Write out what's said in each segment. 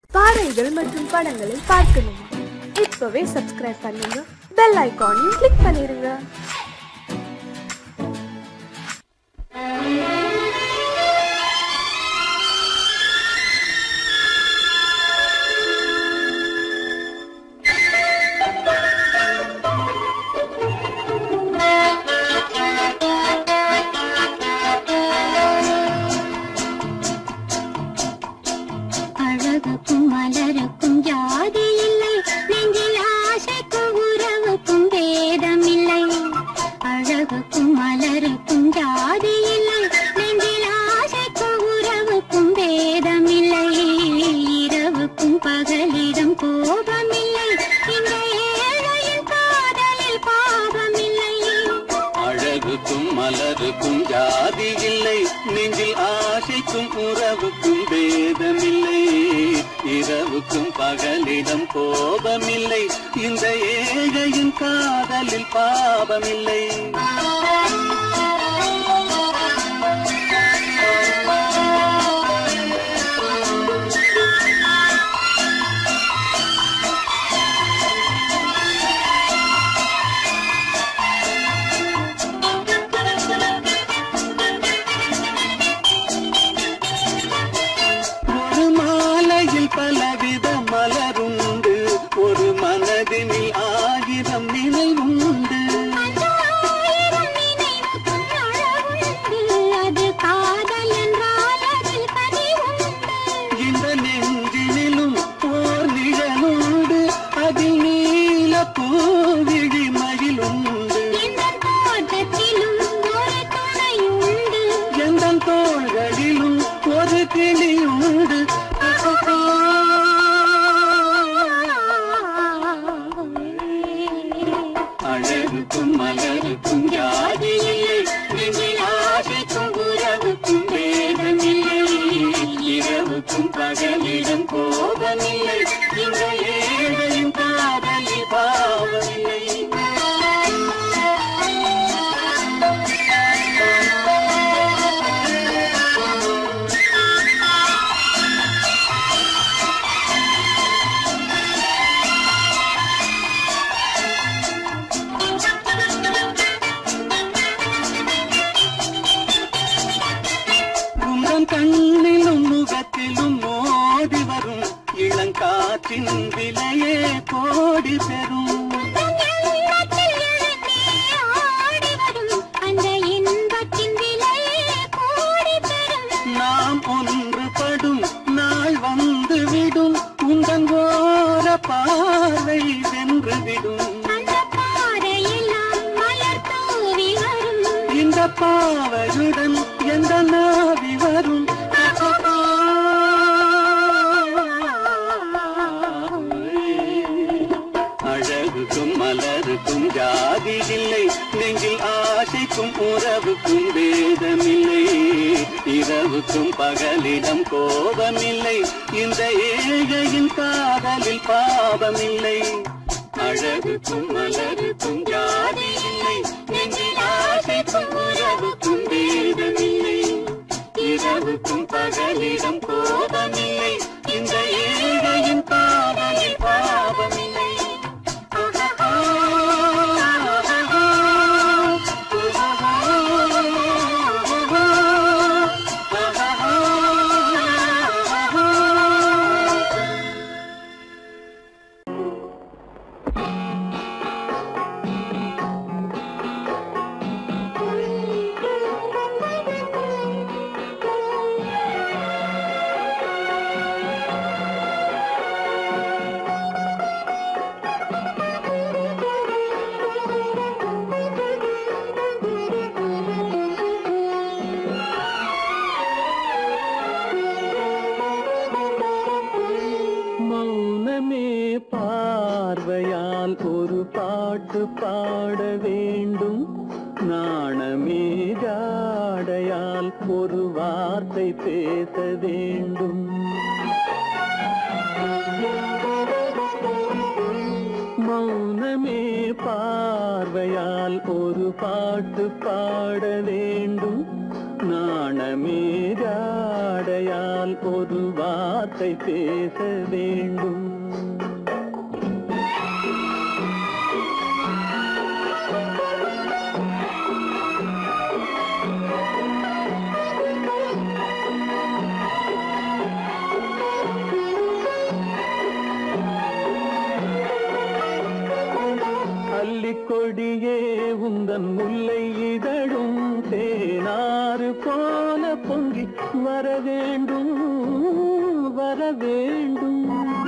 பாடல்கள் மற்றும் படங்களை பார்க்கணுமா இப்பவே சப்ஸ்கிரைப் பண்ணுங்க பெல் ஐகானையும் கிளிக் பண்ணிருங்க அழகுக்கும் மலருக்கும் ஜாதி இல்லை நெஞ்சில் ஆசைக்கும் உறவுக்கும் வேதம் இல்லை அழகுக்கும் மலருக்கும் ஜாதி இல்லை நெஞ்சில் ஆசைக்கும் உறவுக்கும் வேதம் இல்லை இரவுக்கும் பகலிடம் கோபம் இல்லை இந்த ஏழையின் காதலில் பாவம் இல்லை அழகுக்கும் மலருக்கும் ஜாதி இல்லை நெஞ்சில் ஆசைக்கும் உறவுக்கும் பேதமில்லை இரவுக்கும் பகலிடம் கோபமில்லை இந்த ஏழையின் காதலில் பாவமில்லை ஒரு மாலையில் பலவித மலருண்டு ஒரு மனதினில் ஆயிரம் நினைவுண்டு ஆயிரம் நினைவுக்கும் அழகுண்டு. அது காதல் என்றால் அதில் கனிவுண்டு. இந்த நெஞ்சினிலும் ஓர் நிழலுண்டு அதில் நீல பூவிழி மகிழுண்டு எந்தன் தோட்டத்திலும் ஒரு துணையுண்டு. எந்த தோள்களிலும் ஒரு கிளியுண்டு அழகுக்கும் மலருக்கும் ஜாதி இல்லை நெஞ்சில் ஆசைக்கும் உறவுக்கும் வேதமில்லை இரவுக்கும் பகலிடம் கோபமில்லை இந்த ஏழையும் காதலில் பாவமில்லை உங்கள் கண்ணிலும் முகத்திலும் மோதி வரும் இளங்காற்றின் விலையே கோடி பெறும் தன் எண்ணத்தில் எழுந்தே ஆடி வரும் அந்த இன்பத்தின் விலையே கோடி பெறும். நாம் ஒன்றுபடும் நாள் வந்து விடும் உங்கள் ஓர பார்வை வென்று விடும் அந்த பாறையெல்லாம் மலர் தூவி வரும் இந்த பாவையுடன் எந்த நாவி வரும் அழகுக்கும் மலருக்கும் ஜாதி இல்லை நெஞ்சில் ஆசைக்கும் உறவுக்கும் வேதமில்லை இரவுக்கும் பகலிடம் கோபமில்லை இந்த ஏழையின் காதலில் பாவமில்லை அழகுக்கும் மலருக்கும் ஜாதி இல்லை நெஞ்சில் ஆசைக்கும் உறவுக்கும் வேதமில்லை இரவுக்கும் பகலிடம் கோபமில்லை இந்த ஏழையின் காதலில் பாவமில்லை மௌனமே பார்வையால் ஒரு பாட்டு பாட வேண்டும் நாணமே ஜாடையால் ஒரு வார்த்தை பேச வேண்டும் மௌனமே பார்வையால் ஒரு பாட்டு பாட வேண்டும் நாணமே ஜாடையால் ஒரு வார்த்தை வார்த்தை பேச வேண்டும் அல்லிக்கொடியே உந்தன் முல்லை இதழும் தேனாறு போல பொங்கி வர வேண்டும் வர வேண்டும்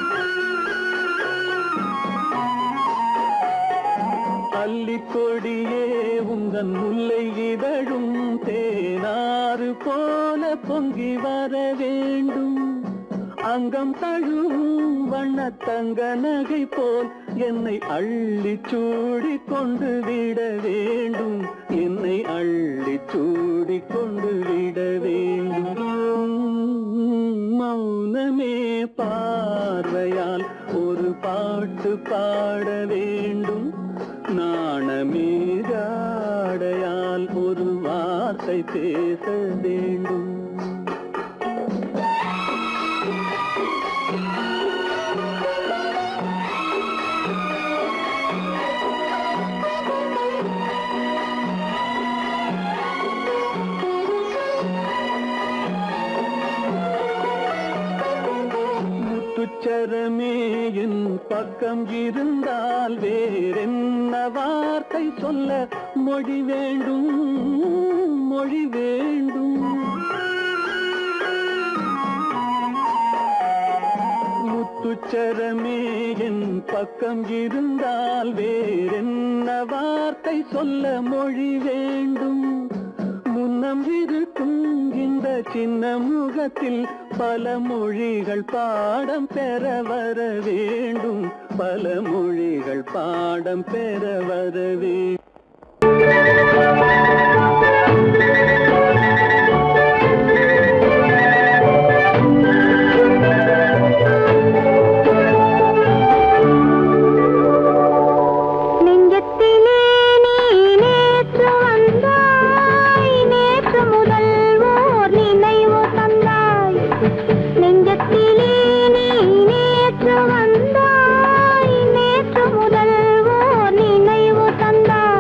அல்லிக்கொடியே உந்தன் முல்லை இதழும் தேனாறு போல பொங்கி வர வேண்டும் அங்கம் தழுவும் வண்ணத்தங்க நகை போல் என்னை அள்ளி சூடி கொண்டு விட வேண்டும் என்னை அள்ளி சூடி கொண்டு விட வேண்டும் மௌனமே பார்வையால் ஒரு பாட்டு பாட வேண்டும் நாணமே ஜாடையால் ஒரு வார்த்தை பேச வேண்டும் முத்துச்சரமே என் பக்கம் இருந்தால் வேறென்ன வார்த்தை சொல்ல மொழி வேண்டும் மொழி வேண்டும் முத்துச்சரமே என் பக்கம் இருந்தால் வேறென்ன வார்த்தை சொல்ல மொழி வேண்டும் முன்னம் இருக்கும் இந்த சின்ன முகத்தில் பல மொழிகள் பாடம் பெற வர வேண்டும் பல மொழிகள் பாடம் பெற வர வேண்டும் நெஞ்சத்திலே நீ நேற்று வந்தாய் நேற்று முதல் ஓர் நினைவு தந்தாய் நெஞ்சத்திலே நீ நேற்று வந்தாய் நேற்று முதல் ஓர் நினைவு தந்தாய்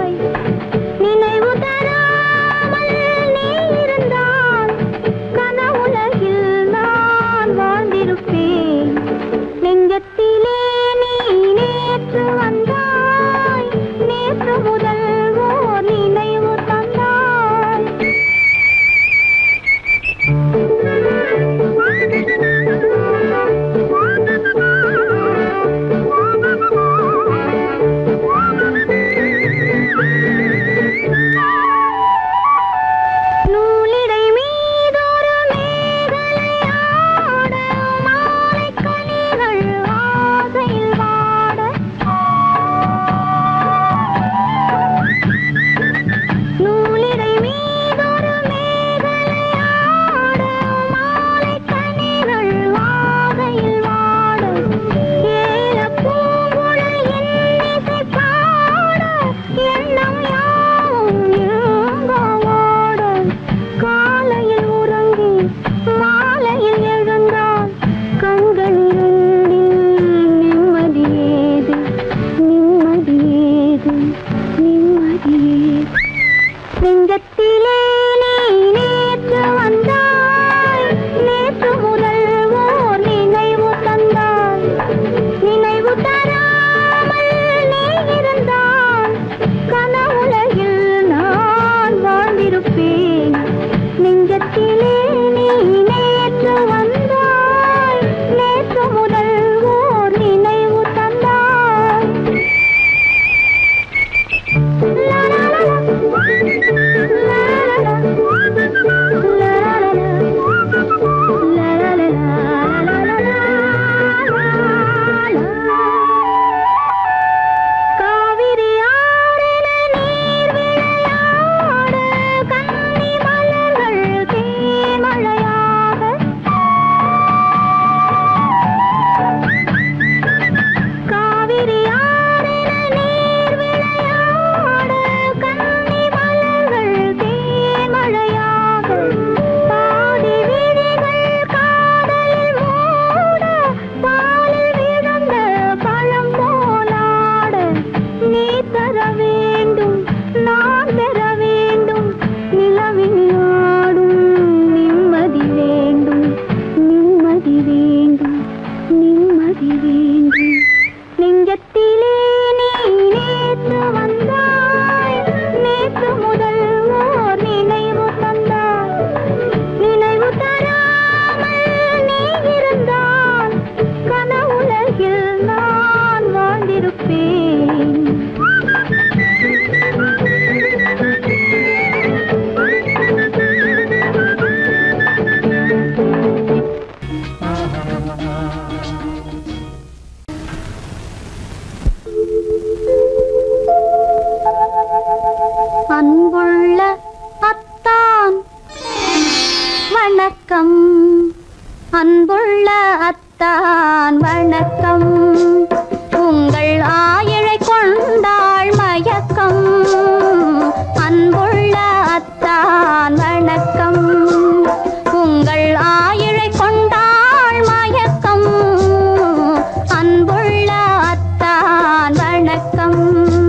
வணக்கம் உங்கள் ஆயிழை கொண்டாள் மயக்கம் அன்புள்ள அத்தான் வணக்கம் உங்கள் ஆயிழை கொண்டாள் மயக்கம் அன்புள்ள அத்தான் வணக்கம்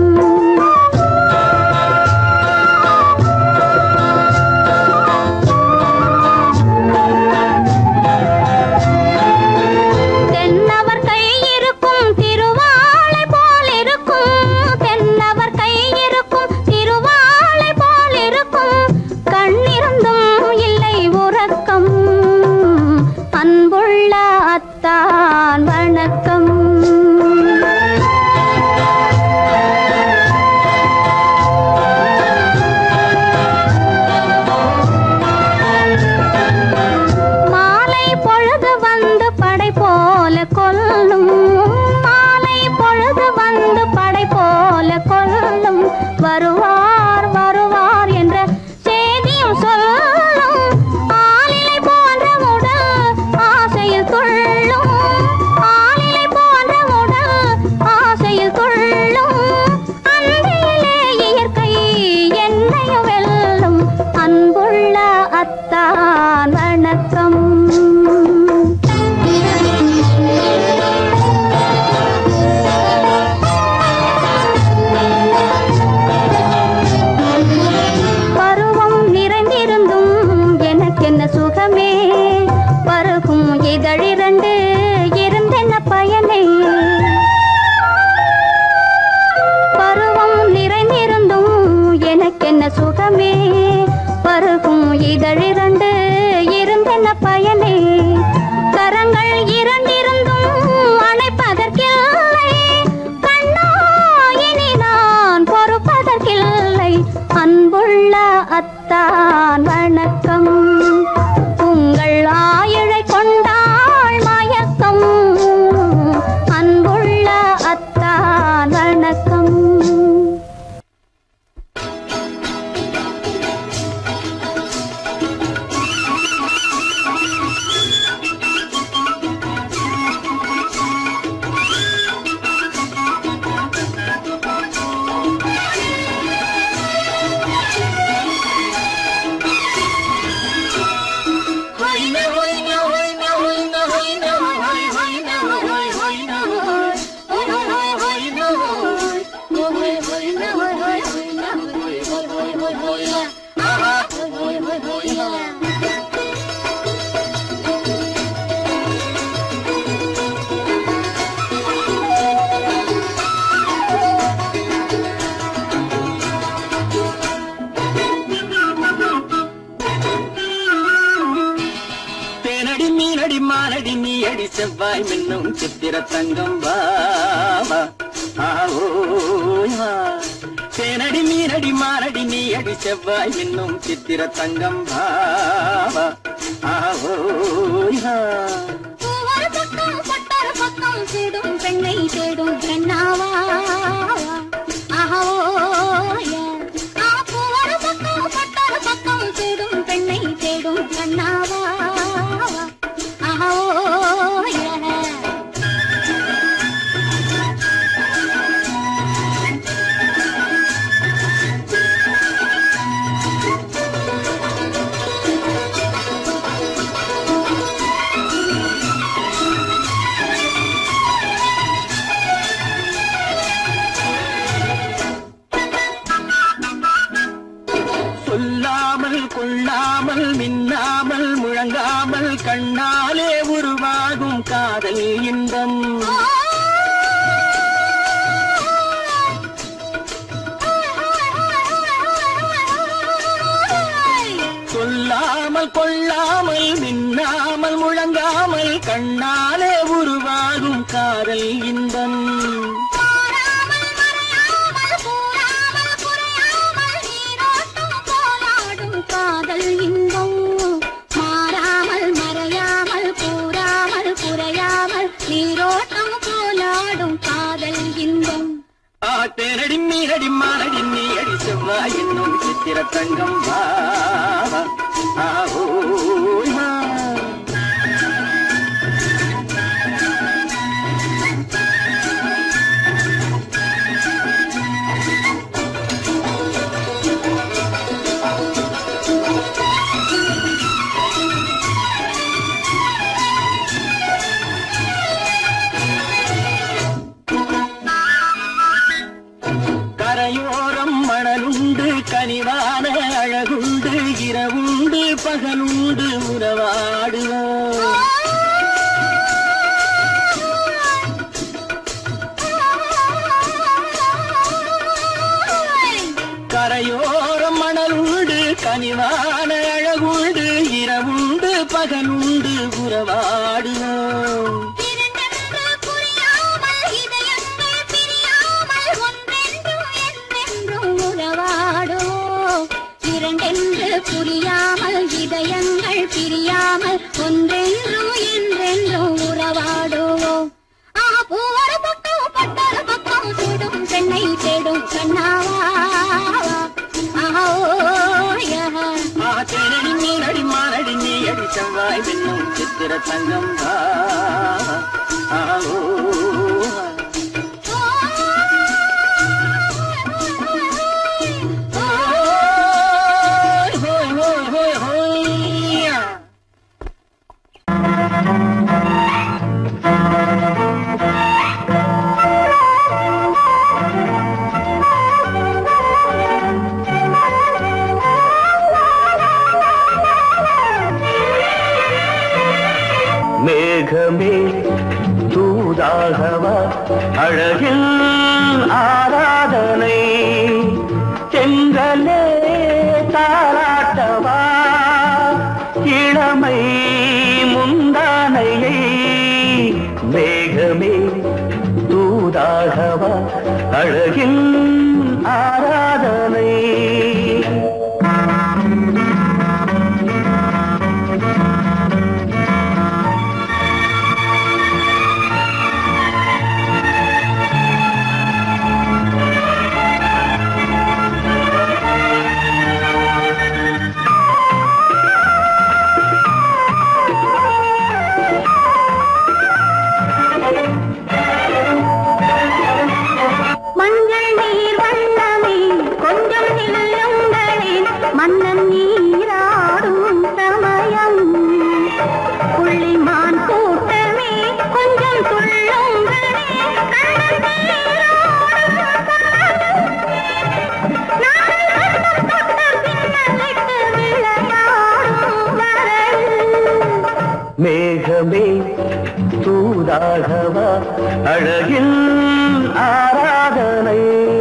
தென்னவர் கை இருக்கும் திருவாளை போல் இருக்கும் தென்னவர் கை இருக்கும் திருவாளை போல் இருக்கும் கண்ணிருந்தும் இல்லை உறக்கம் அன்புள்ள அத்தான் வணக்கம் மாலை பொழுது வந்து படை போல கொல்லும் மாலை பொழுது வந்து படை போல கொல்லும் வருவார் வருவார் என்ற செய்தியும் சொல்லும் ஆளிலை போன்ற உடல் ஆசையில் துள்ளும் ஆளிலை போன்ற உடல் ஆசையில் துள்ளும் அன்பிலே இயற்கை என்னையும் வெல்லும் அன்புள்ள அத்தான் வணக்கம் பருவம் நிறைந்திருந்தும் எனக்கென்ன சுகமே பருகும் இதழிரண்டு இருந்தென்ன பயனே பருவம் நிறைந்திருந்தும் எனக்கென்ன சுகமே பருகும் இதழிரண்டு இருந்தென்ன பயனே கரங்கள் இரண்டிருந்தும் அணைப்பதற்கில்லை கண்ணா இனி நான் பொறுப்பதற்கில்லை அன்புள்ள அத்தான் வணக்கம் உங்கள் ஆயிழை கொண்டாள் மயக்கம் அன்புள்ள அத்தான் வணக்கம் தேனடி மீனடி மானடி நீ அடி செவ்வாய் மின்னும் சித்திர தங்கம் வாவா ஆவோயா தேனடி மீனடி மானடி நீ அடி செவ்வாய் மின்னும் சித்திர தங்கம் வாவா ஆவோயா பூவொரு பக்கம் பொட்டொரு பக்கம் தேடும் பெண்ணை தேடும் பெண்ணாவா ஆஹோய ஆ பூவொரு பக்கம் பொட்டொரு பக்கம் தேடும் பெண்ணை தேடும் கண்ணாவா ஆஹோய சொல்லாமல் கொள்ளாமல் மின்னாமல் முழங்காமல் கண்ணாலே உருவாகும் காதல் இன்பம் சொல்லாமல் கொள்ளாமல் மின்னாமல் முழங்காமல் கண்ணாலே உருவாகும் காதல் இன்பம் மாறாமல் மறையாமல் கூறாமல் குறையாமல் நீரோட்டம் போலாடும் காதல் இன்பம் மாறாமல் மறையாமல் கூறாமல் குறையாமல் நீரோட்டம் போலாடும் காதல் இன்பம் ஆ தேனடி மீனடி மானடி நீ அடி செவ்வாய் என்னும் சித்திர தங்கம் வா ஆ ஓ உறவாடுவோம் இரண்டென்று புரியாமல் இதயங்கள் பிரியாமல் ஒன்றென்றும் என்றென்றும் உறவாடுவோம் இரண்டென்று புரியாமல் இதயங்கள் பிரியாமல் ஒன்றென்றும் என்றென்றும் உறவாடுவோம் ஆ பூவர பக்கம் பட்டர பக்கம் தேடும் பெண்ணை தேடும் கண்ணாவா ஆஹா ஓயா ஆஹா தேனடி மீனடி மானடி நீ அடி செவ்வாய் வெண்ணும் சித்திர தங்கம் வா ஆஹா, ஓ, ஹோய், ஹோய், ஹோய், ஹோய், ஹோய். மேகமே தூதாகவா அழகில் ஆராதனை செங்கலே தாராட்டவா இளமை முந்தானையை மேகமே தூதாகவா அழகில் ஆராதனை மஞ்சள் நீர் வண்ணமே கொஞ்சம் நில்லுங்களே மன்னன் நீராடும் சமயம் புள்ளிமான் கூட்டமே கொஞ்சம் துள்ளுங்களே கண்ணன் நீராடும் சமயம். நாளை கண்ணன் தொட்ட பின்னலிட்டு விளையாடும் வரையில் மேகமே தூதாகவா அழகில் ஆராதனை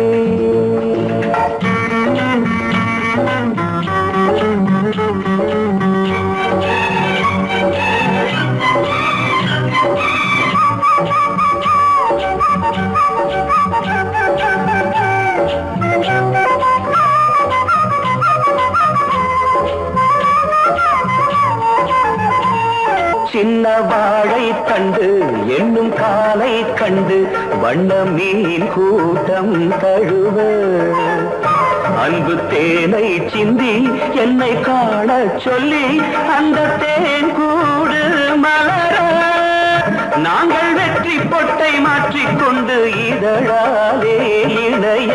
சின்ன வாழை கண்டு என்னும் காலை கண்டு வண்ண மீன் கூட்டம் தழுவ அன்பு தேனை சிந்தி என்னை காண சொல்லி அந்த தேன் கூடு மலர நாங்கள் வெற்றி பொட்டை மாற்றிக்கொண்டு இதழாலே இணைய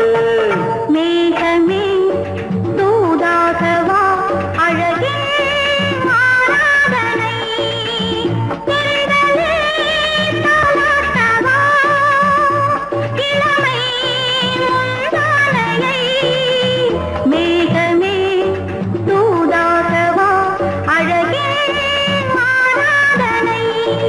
மேகமே தூதாகவா அழகே ஆராதனை தெரிதலே தாலாட்டவா இளமை முந்தானையை மேகமே தூதாகவா அழகே ஆராதனை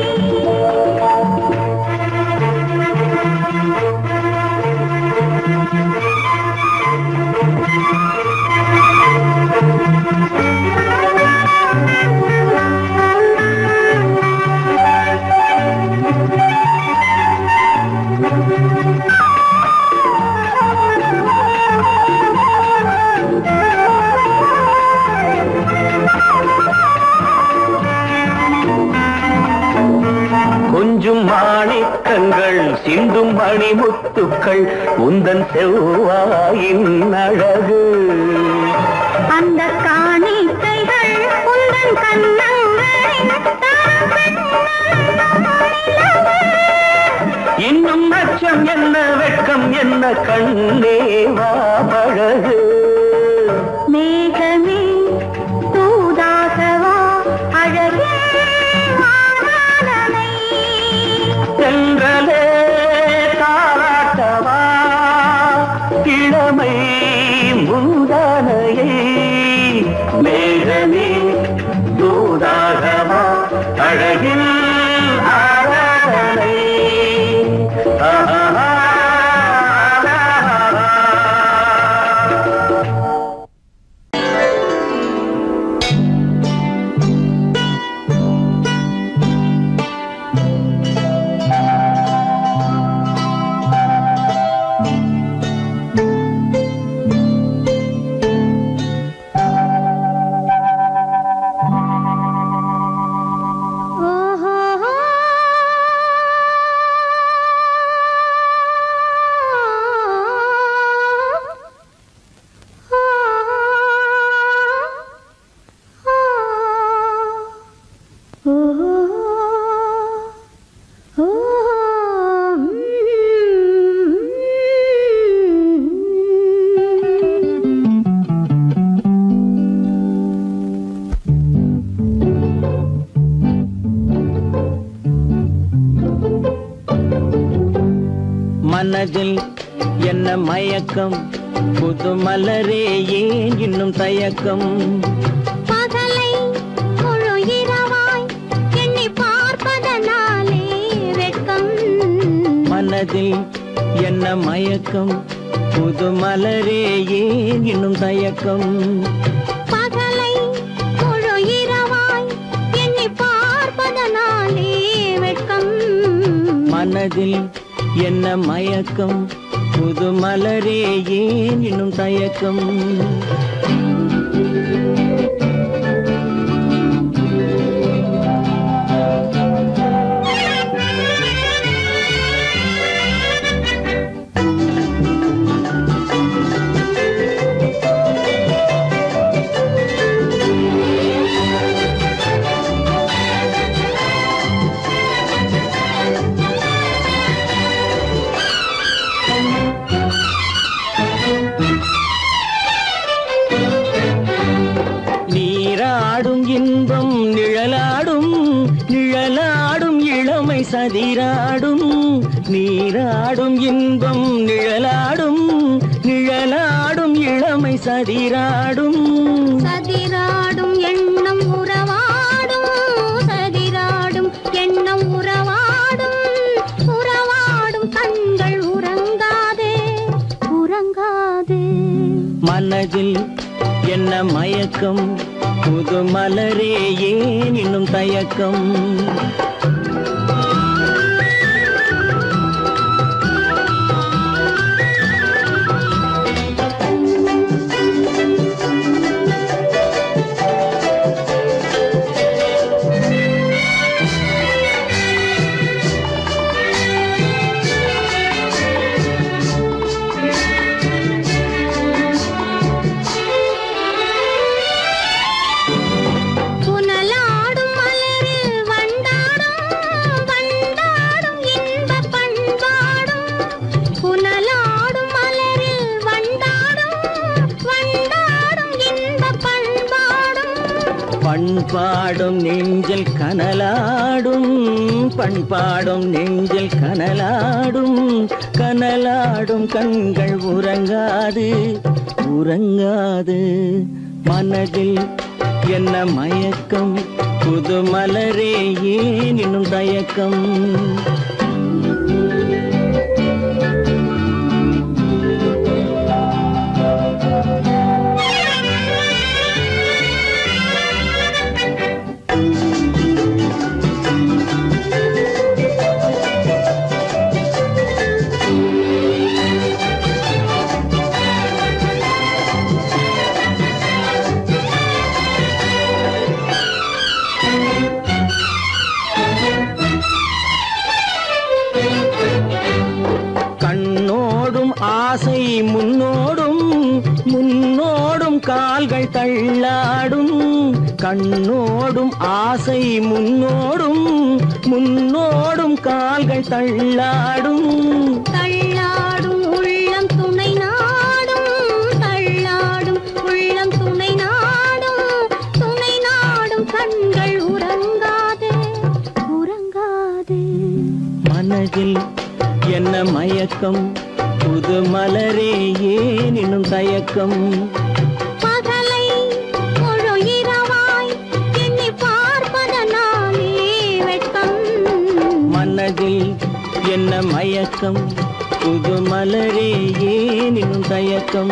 கொஞ்சும் மாணிக்கங்கள் சிந்தும் மணிமுத்துக்கள் உந்தன் செவ்வாயின் அழகு அந்த காணிக்கைகள் உந்தன் கண்ணங்களின் இன்னும் அச்சம் என்ன வெட்கம் என்ன கண்ணேவா பழகு மேகமே தூதாகவா அழகே ஆராதனை சென்றலே தாராட்டவா இளமை முந்தானையை மேகமே தூதாகவா அழகில் ஆராதனை ஆஹா. மனதில் என்ன மயக்கம் புது மலரே ஏன் இன்னும் தயக்கம் பகலை முழு இரவாய் எண்ணி பார்ப்பதனாலே வெட்கம் மனதில் என்ன மயக்கம் புது மலரே ஏன் இன்னும் தயக்கம் பகலை முழு இரவாய் எண்ணி பார்ப்பதனாலே வெட்கம் மனதில் என்ன மயக்கம் புது மலரே ஏன் இன்னும் தயக்கம் நீராடும் இன்பம் நிழலாடும் நிழலாடும் இளமை சதிராடும் நீராடும் இன்பம் நிழலாடும் நிழலாடும் இளமை சதிராடும் சதிராடும் எண்ணம் உறவாடும் சதிராடும் எண்ணம் உறவாடும் உறவாடும் கண்கள் உறங்காதே உறங்காதே மனதில் என்ன மயக்கம் புது மலரே ஏன் இன்னும் தயக்கம் புனலாடும் மலரில் வண்டாடும் வண்டாடும் இன்ப பண்பாடும் புனலாடும் மலரில் வண்டாடும் வண்டாடும் இன்ப பண்பாடும் பண்பாடும் நெஞ்சில் கனலாடும் பண்பாடும் நெஞ்சில் கனலாடும் கனலாடும் கண்கள் உறங்காது உறங்காது மனதில் என்ன மயக்கம் புது மலரே ஏன் இன்னும் தயக்கம் கண்ணோடும் ஆசை முன்னோடும் முன்னோடும் கால்கள் தள்ளாடும் கண்ணோடும் ஆசை முன்னோடும் முன்னோடும் கால்கள் தள்ளாடும் தள்ளாடும் உள்ளம் துணை நாடும் தள்ளாடும் உள்ளம் துணை நாடும் துணை நாடும் கண்கள் உறங்காதே உறங்காதே மனதில் என்ன மயக்கம் புது மலரே ஏன் இன்னும் தயக்கம் பகலை முழு இரவாய் எண்ணி பார்ப்பதனாலே வெட்கம் மனதில் என்ன மயக்கம் புது மலரே ஏன் இன்னும் தயக்கம்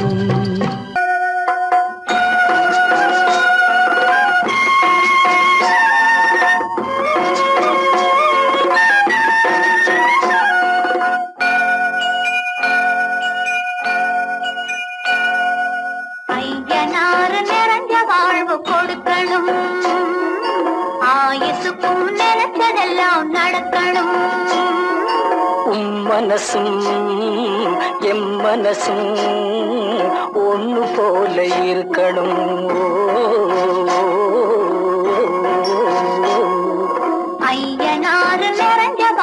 ஐயனாறு நிறைஞ்ச வாழ்வு கொடுக்கணும் ஆயுசுக்கும் நினைச்சதெல்லாம் நடக்கணும் உம் மனசும் எம் மனசும் ஒண்ணு போல இருக்கணும் ஐயனாறு நிறைஞ்ச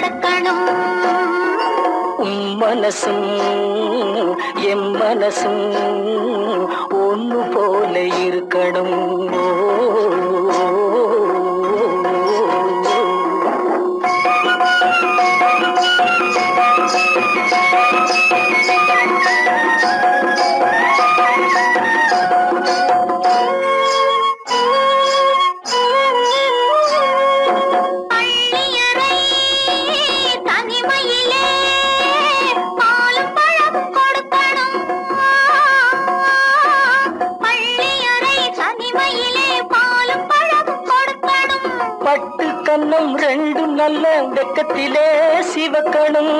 நடக்கணும் உம் மனசும் எம் மனசும் ஒன்று போல இருக்கணும் பள்ளியறை தனிமையிலே பாலும் பழமும் கொடுக்கணும் பள்ளியறை தனிமையிலே பாலும் பழமும் கொடுக்கணும் பட்டு கன்னம் ரெண்டும் நல்ல வெக்கத்திலே சிவக்கணும்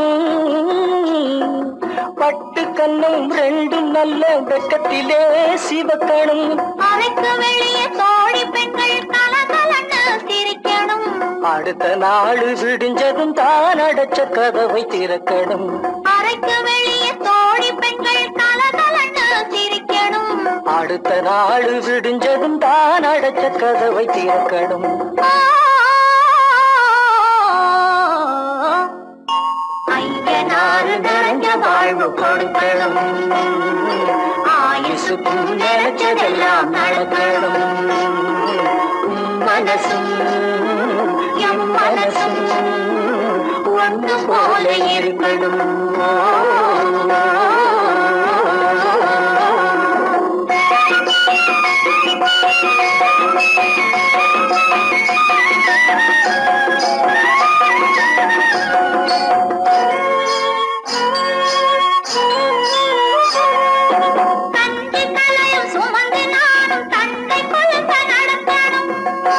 பட்டு கன்னம் ரெண்டும் நல்ல வெக்கத்திலே சிவக்கணும் அறைக்கு வெளியே தோழி பெண்கள் கலகலன்னு சிரிக்கணும் அடுத்த நாள் விடிஞ்சதும் தான் அடைச்ச கதவை திறக்கணும் அறைக்கு வெளியே தோழி பெண்கள் கலகலன்னு சிரிக்கணும் அடுத்த நாள் விடிஞ்சதும் தான் அடைச்ச கதவை திறக்கணும் ஐயனாறு நிறைஞ்ச வாழ்வு கொடுக்கணும் ஆயுசுக்கும் நினைச்சதெல்லாம் நடக்கணும் உம் மனசும் எம் மனசும் ஒன்று போல இருக்கணும் தந்தை தலையும் சுமந்து நானும் தந்தை கொழுந்த நடக்கணும்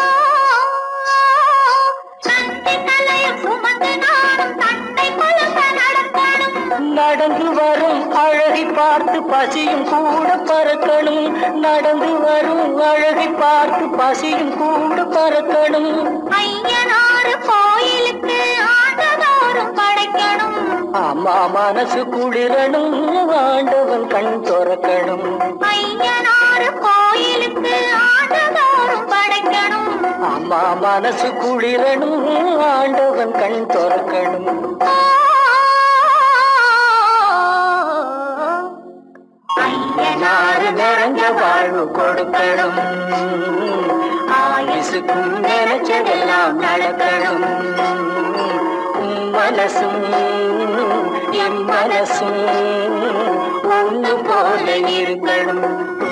தந்தை தலையும் சுமந்து நானும் தந்தை கொழுந்த நடக்கணும் நடந்து வரும் அழகை பார்த்து பசியும் கூட பறக்கணும் நடந்து வரும் அழகை பார்த்து பசியும் கூட பறக்கணும் ஐயனாறு கோயிலுக்கு ஆண்டதோறும் படைக்கணும் அம்மா மனசு குளிரணும் ஆண்டவன் கண் துறக்கணும் ஐயனாறு கோயிலுக்கு ஆண்டதோறும் படைக்கணும் அம்மா மனசு குளிரணும் ஆண்டவன் கண் துறக்கணும் நாறு நிறைஞ்ச வாழ்வு கொடுக்கணும் ஆயுசுக்கும் நினைச்சதெல்லாம் நடக்கணும் உம் மனசும் எம் மனசும் ஒன்று போல இருக்கணும்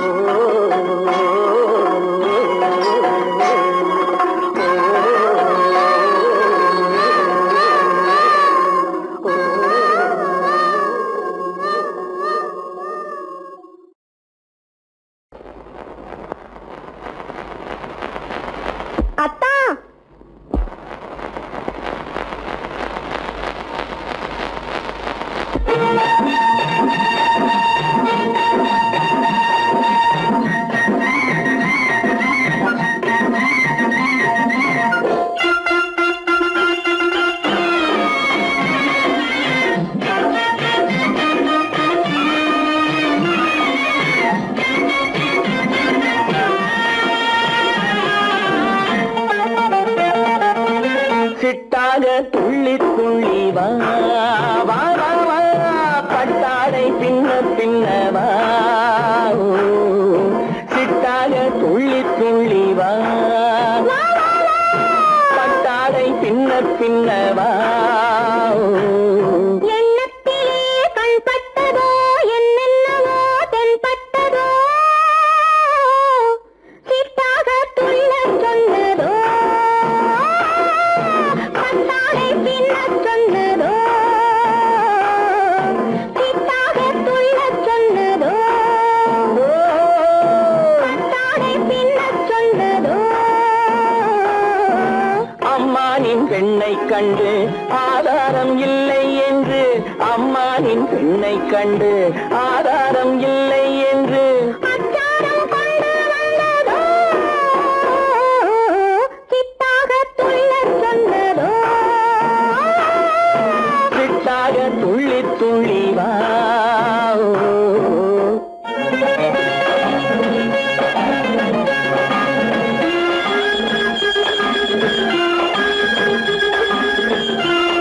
அத்தா சிட்டாக துள்ளி துள்ளி வா வா வா வா பட்டாடை பின்ன பின்ன வா ஓ, சிட்டாக துள்ளி துள்ளி வா பட்டாடை பின்ன பின்ன வா ஓ. எண்ணத்திலே கண்பட்டதோ என்னென்னவோ தென்பட்டதோ சிட்டாக துள்ள சொன்னதோ பட்டாடை பின்னச் சொன்னதோ சிட்டாக துள்ள சொன்னதோ பட்டாடை பின்னச் சொன்னதோ அம்மானின் பெண்ணை கண்டு ஆதாரம் இல்லை என்று அம்மானின் பெண்ணை கண்டு ஆதாரம் இல்லை என்று அச்சாரம் கொண்டு வந்ததோ சித்தாக துள்ளச் சொன்னதோ சிட்டாக துள்ளி துள்ளி வா ஆ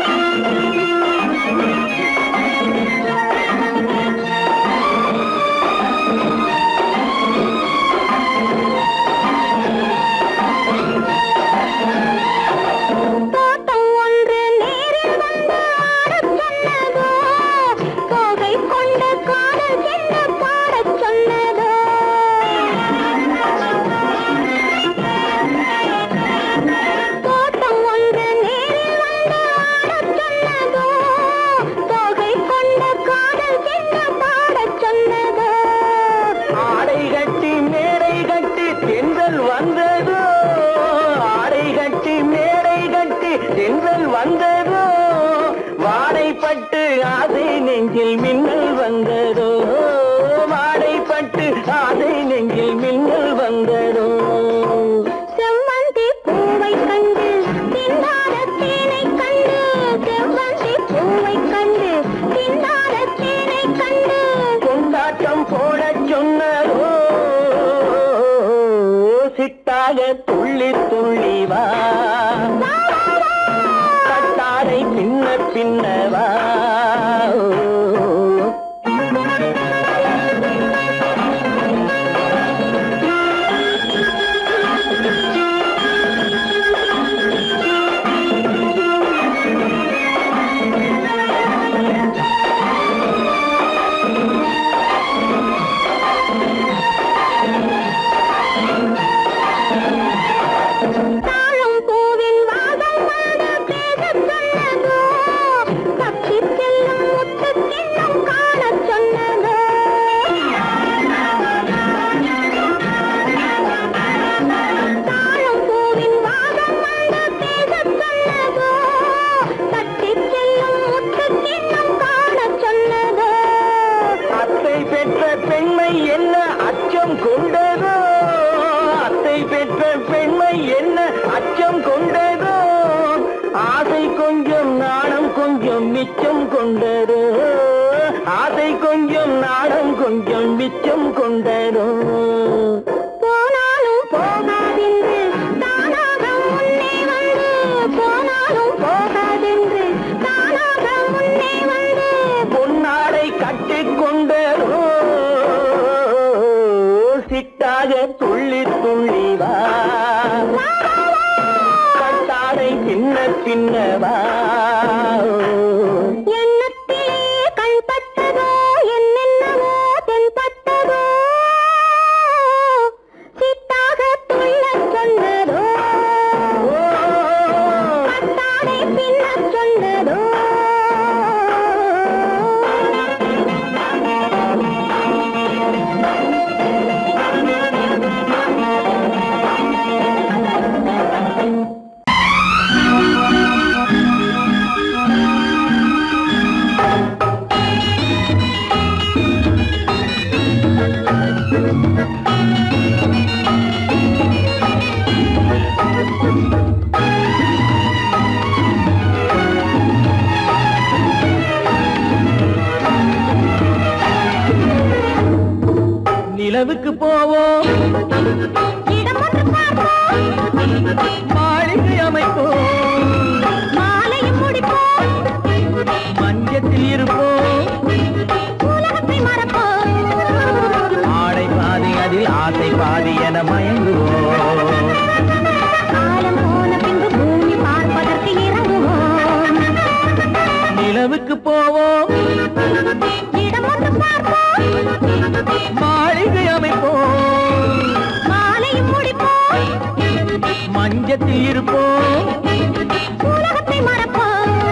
தென்றல் வந்ததோ வாடைப்பட்டு ஆசை நெஞ்சில் மின்னல் வந்ததோ வாடைப்பட்டு ஆசை நெஞ்சில் மின்னல் வந்ததோ செவ்வந்தி பூவை கண்டு திண்டாட தேனை கண்டு செவ்வந்தி பூவை கண்டு திண்டாட தேனை கண்டு கொண்டாட்டம் போட சொன்னதோ சிட்டாக துள்ளி துள்ளி வா கட்டாரை பின்ன பின்னவா தாழம் பூவின் வாதம் வந்து பேசச் சொன்னதோ தப்பிச் செல்லும் முத்துக் கிண்ணம் காணச் சொன்னதோ தாழம் பூவின் வாதம் வந்து பேசச் சொன்னதோ தப்பிச் செல்லும் முத்துக் கிண்ணம் காணச் சொன்னதோ அத்தை பெற்ற பெண்மை என்ன அச்சம் கொண்டதோ அத்தை பெற்ற பெண்மை என்ன அச்சம் கொண்டதோ ஆசை கொஞ்சம் நாணம் கொஞ்சம் மிச்சம் கொண்டதோ ஆசை கொஞ்சம் நாணம் கொஞ்சம் மிச்சம் கொண்டதோ போனாலும் போகாதென்று தானாக முன்னே வந்து போனாலும் போகாதென்று தானாக முன்னே வந்து பொன்னாடை கட்டிக்கொண்டதோ சிட்டாக துள்ளி துள்ளி வா கட்டாடை பின்ன பின்னவா எண்ணத்திலே கண்பட்டதோ என்னென்னவோ தென்பட்டதோ சித்தாக துள்ளச் சொன்னதோ கட்டாடை பின்னச் சொன்னதோ நிலவுக்கு போவோம் இடம் ஒன்று பார்ப்போம் மாளிகை அமைப்போம் மாலையும் முடிப்போம் மஞ்சத்தில் இருப்போம் உலகத்தை மறப்போம் ஆடை பாதி அதில் ஆசை பாதி என மயங்குவோம் காலம் போன பின்பு பூமி பார்ப்பதற்கு இறங்குவோம் நிலவுக்கு போவோம் இடம் ஒன்று பார்ப்போம் மாளிகை அமைப்போம் மாலையும் முடிப்போம் மஞ்சத்தில் இருப்போம் உலகத்தை மறப்போம்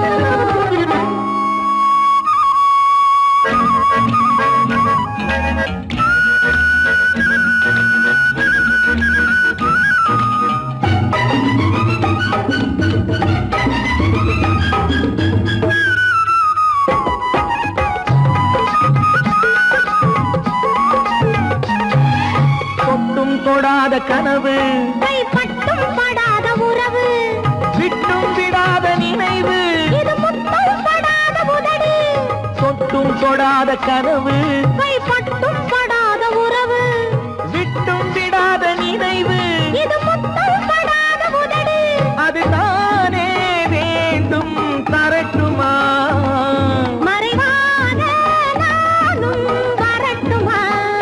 தொட்டும் தொடாத கனவு கைப்பட்டும் படாத உறவு விட்டும் விடாத நினைவு இது முத்தம் படாத உதடு தொட்டும் தொடாத கனவு கைப்பட்டும் படாத உறவு விட்டும் விடாத நினைவு இது முத்தம் படாத உதடு அது தானே வேண்டும் தரட்டுமா மறைவான நானும் வரட்டுமா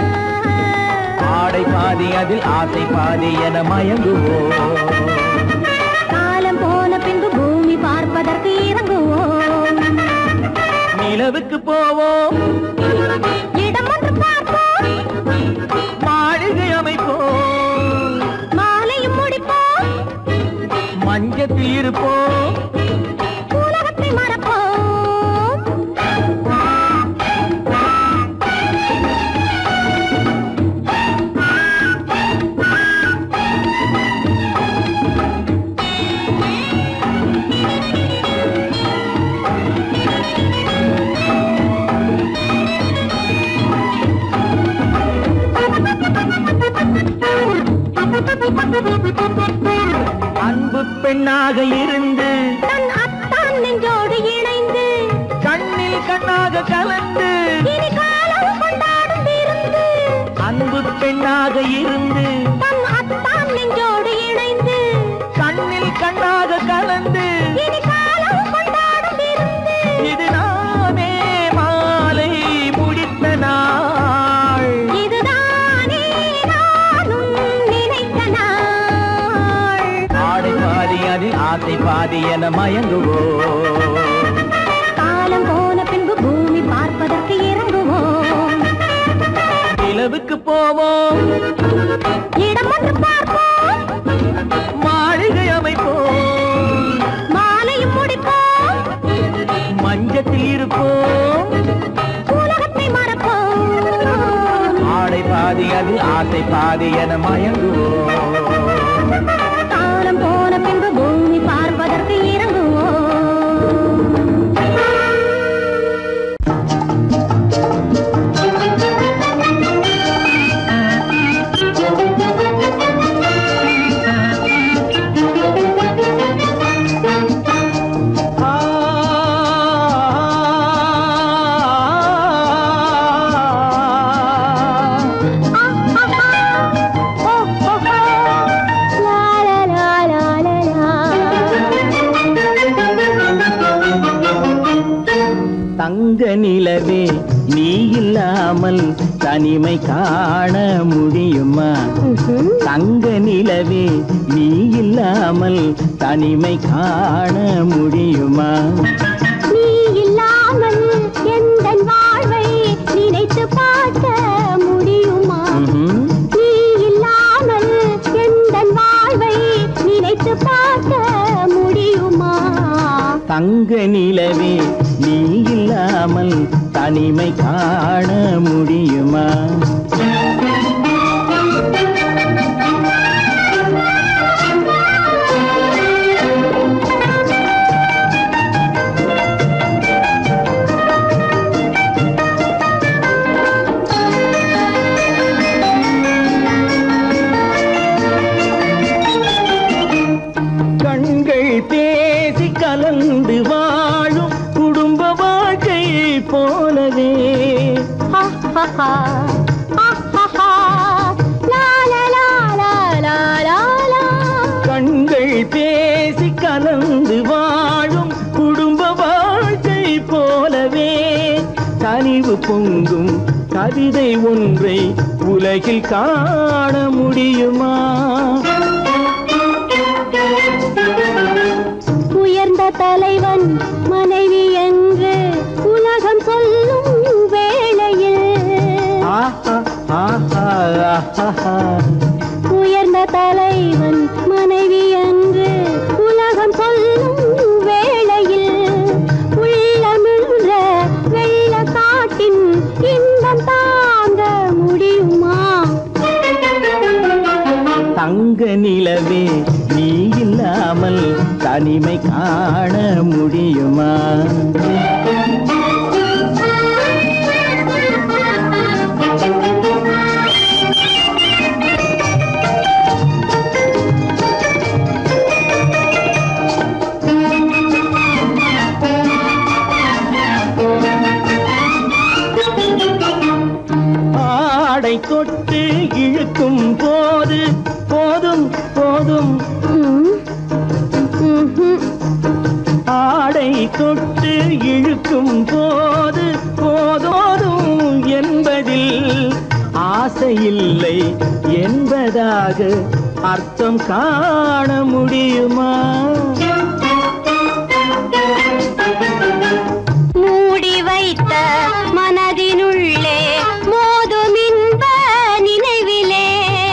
ஆடை பாதி அதில் ஆசை பாதி என மயங்குவோம் காலம் போன பின்பு பூமி பார்ப்பதற்கு இறங்குவோம் நிலவுக்கு போவோம் இடம் ஒன்று பார்ப்போம் மாளிகை அமைப்போம் மாலையும் முடிப்போம் மஞ்சத்தில் இருப்போம் உலகத்தை மறப்போம் அன்பு பெண்ணாக இருந்து தன் அத்தான் நெஞ்சோடு இணைந்து கண்ணில் கண்ணாக கலந்து இனி காலம் கொண்டாடும் விருந்து அன்பு பெண்ணாக இருந்து தன் அத்தான் நெஞ்சோடு இணைந்து கண்ணில் கண்ணாக கலந்து இனி காலம் கொண்டாடும் விருந்து இது நாமே மாலை முடித்த நாள் இதுதானே நானும் நினைத்த நாள் ஆடை பாதி அதில் ஆசை பாதி என மயங்குவோம் காலம் போன பின்பு பூமி பார்ப்பதற்கு இறங்குவோம் நிலவுக்கு போவோம் இடம் வந்து பார்ப்போம் மாளிகை அமைப்போம் மாலையும் முடிப்போம் மஞ்சத்தில் இருப்போம் உலகத்தை மறப்போம் ஆடை பாதி அதில் ஆசை பாதி என மயங்குவோம் காலம் போன பின்பு பூமி பார்ப்பதற்கு இறங்குவோம் தங்க நிலவே நீ இல்லாமல் தனிமை காண முடியுமா தங்க நிலவே நீ இல்லாமல் தனிமை காண முடியுமா நீ இல்லாமல் எந்தன் வாழ்வை நினைத்து பார்க்க முடியுமா ம்ஹும். நீ இல்லாமல் எந்தன் வாழ்வை நினைத்து பார்க்க முடியுமா தங்க நிலவே நீ இல்லாமல் தனிமை காண முடியுமா கண்கள் பேசி கலந்து வாழும் குடும்ப வாழ்க்கை போலவே ஆஹாஹா, ஆஹாஹா, லா, லா, லா, லா, லா, லா, லா. கண்கள் பேசி கலந்து வாழும் குடும்ப வாழ்க்கை போலவே கனிவு பொங்கும் கவிதை ஒன்றை உலகில் காண முடியுமா உயர்ந்த தலைவன் மனைவி என்று உலகம் சொல்லும் வேளையில் ஆஹா ஆஹா ஆஹா உயர்ந்த தலைவன் மனைவி என்று உலகம் சொல்லும் வேளையில் உள்ளமிழ்ற வெள்ள காட்டின் இன்பம் தாங்க முடியுமா தங்க நிலவே நீ இல்லாமல் தனிமை காண முடியுமா ஆடை தொட்டு இழுக்கும் போது போதும் போதும் ம், ம்ஹும். ஆடை தொட்டு இழுக்கும் போது போதோதும் என்பதில் ஆசையில்லை என்பதாக அர்த்தம் காண முடியுமா மூடி வைத்த மனதினுள்ளே மோதும் இன்ப நினைவிலே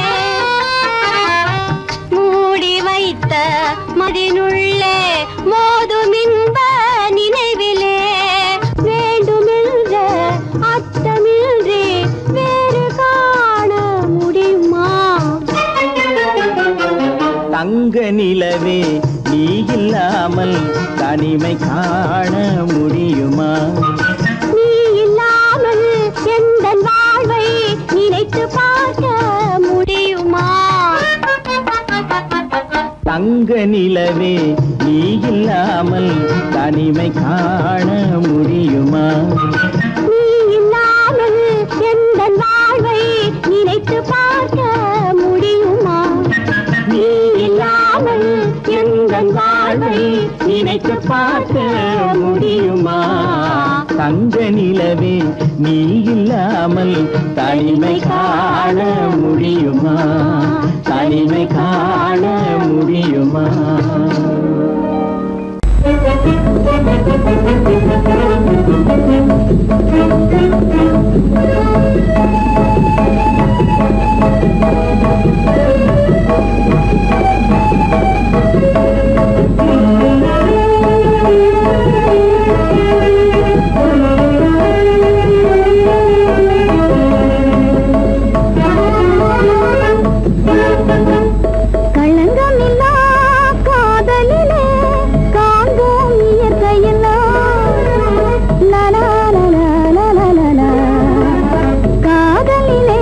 மூடி வைத்த மதினுள்ளே மோதும் இன்ப நினைவிலே வேண்டுமென்ற அர்த்தமின்றி வேறு காண முடியுமா தங்க நிலவே நீ இல்லாமல் தனிமை காண முடியுமா நீ இல்லாமல் எந்தன் வாழ்வை நினைத்து பார்க்க முடியுமா தங்க நிலவே நீ இல்லாமல் தனிமை காண முடியுமா நீ இல்லாமல் எந்தன் வாழ்வை நினைத்து பார்க்க முடியுமா நீ இல்லாமல் எங்கள் வாழ்வை நினைத்து பார்க்க முடியுமா தங்க நிலவே நீ இல்லாமல் தனிமை காண முடியுமா தனிமை காண முடியுமா களங்கமில்லா காதலிலே காண்போம் இயற்கையெல்லாம் லலா லலா லலா லலா. காதலிலே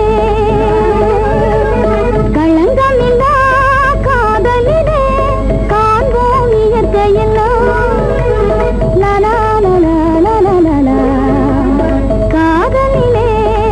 களங்கமில்லா காதலிலே காண்போம் இயற்கையெல்லாம் லலா லலா லலா லலா. காதலிலே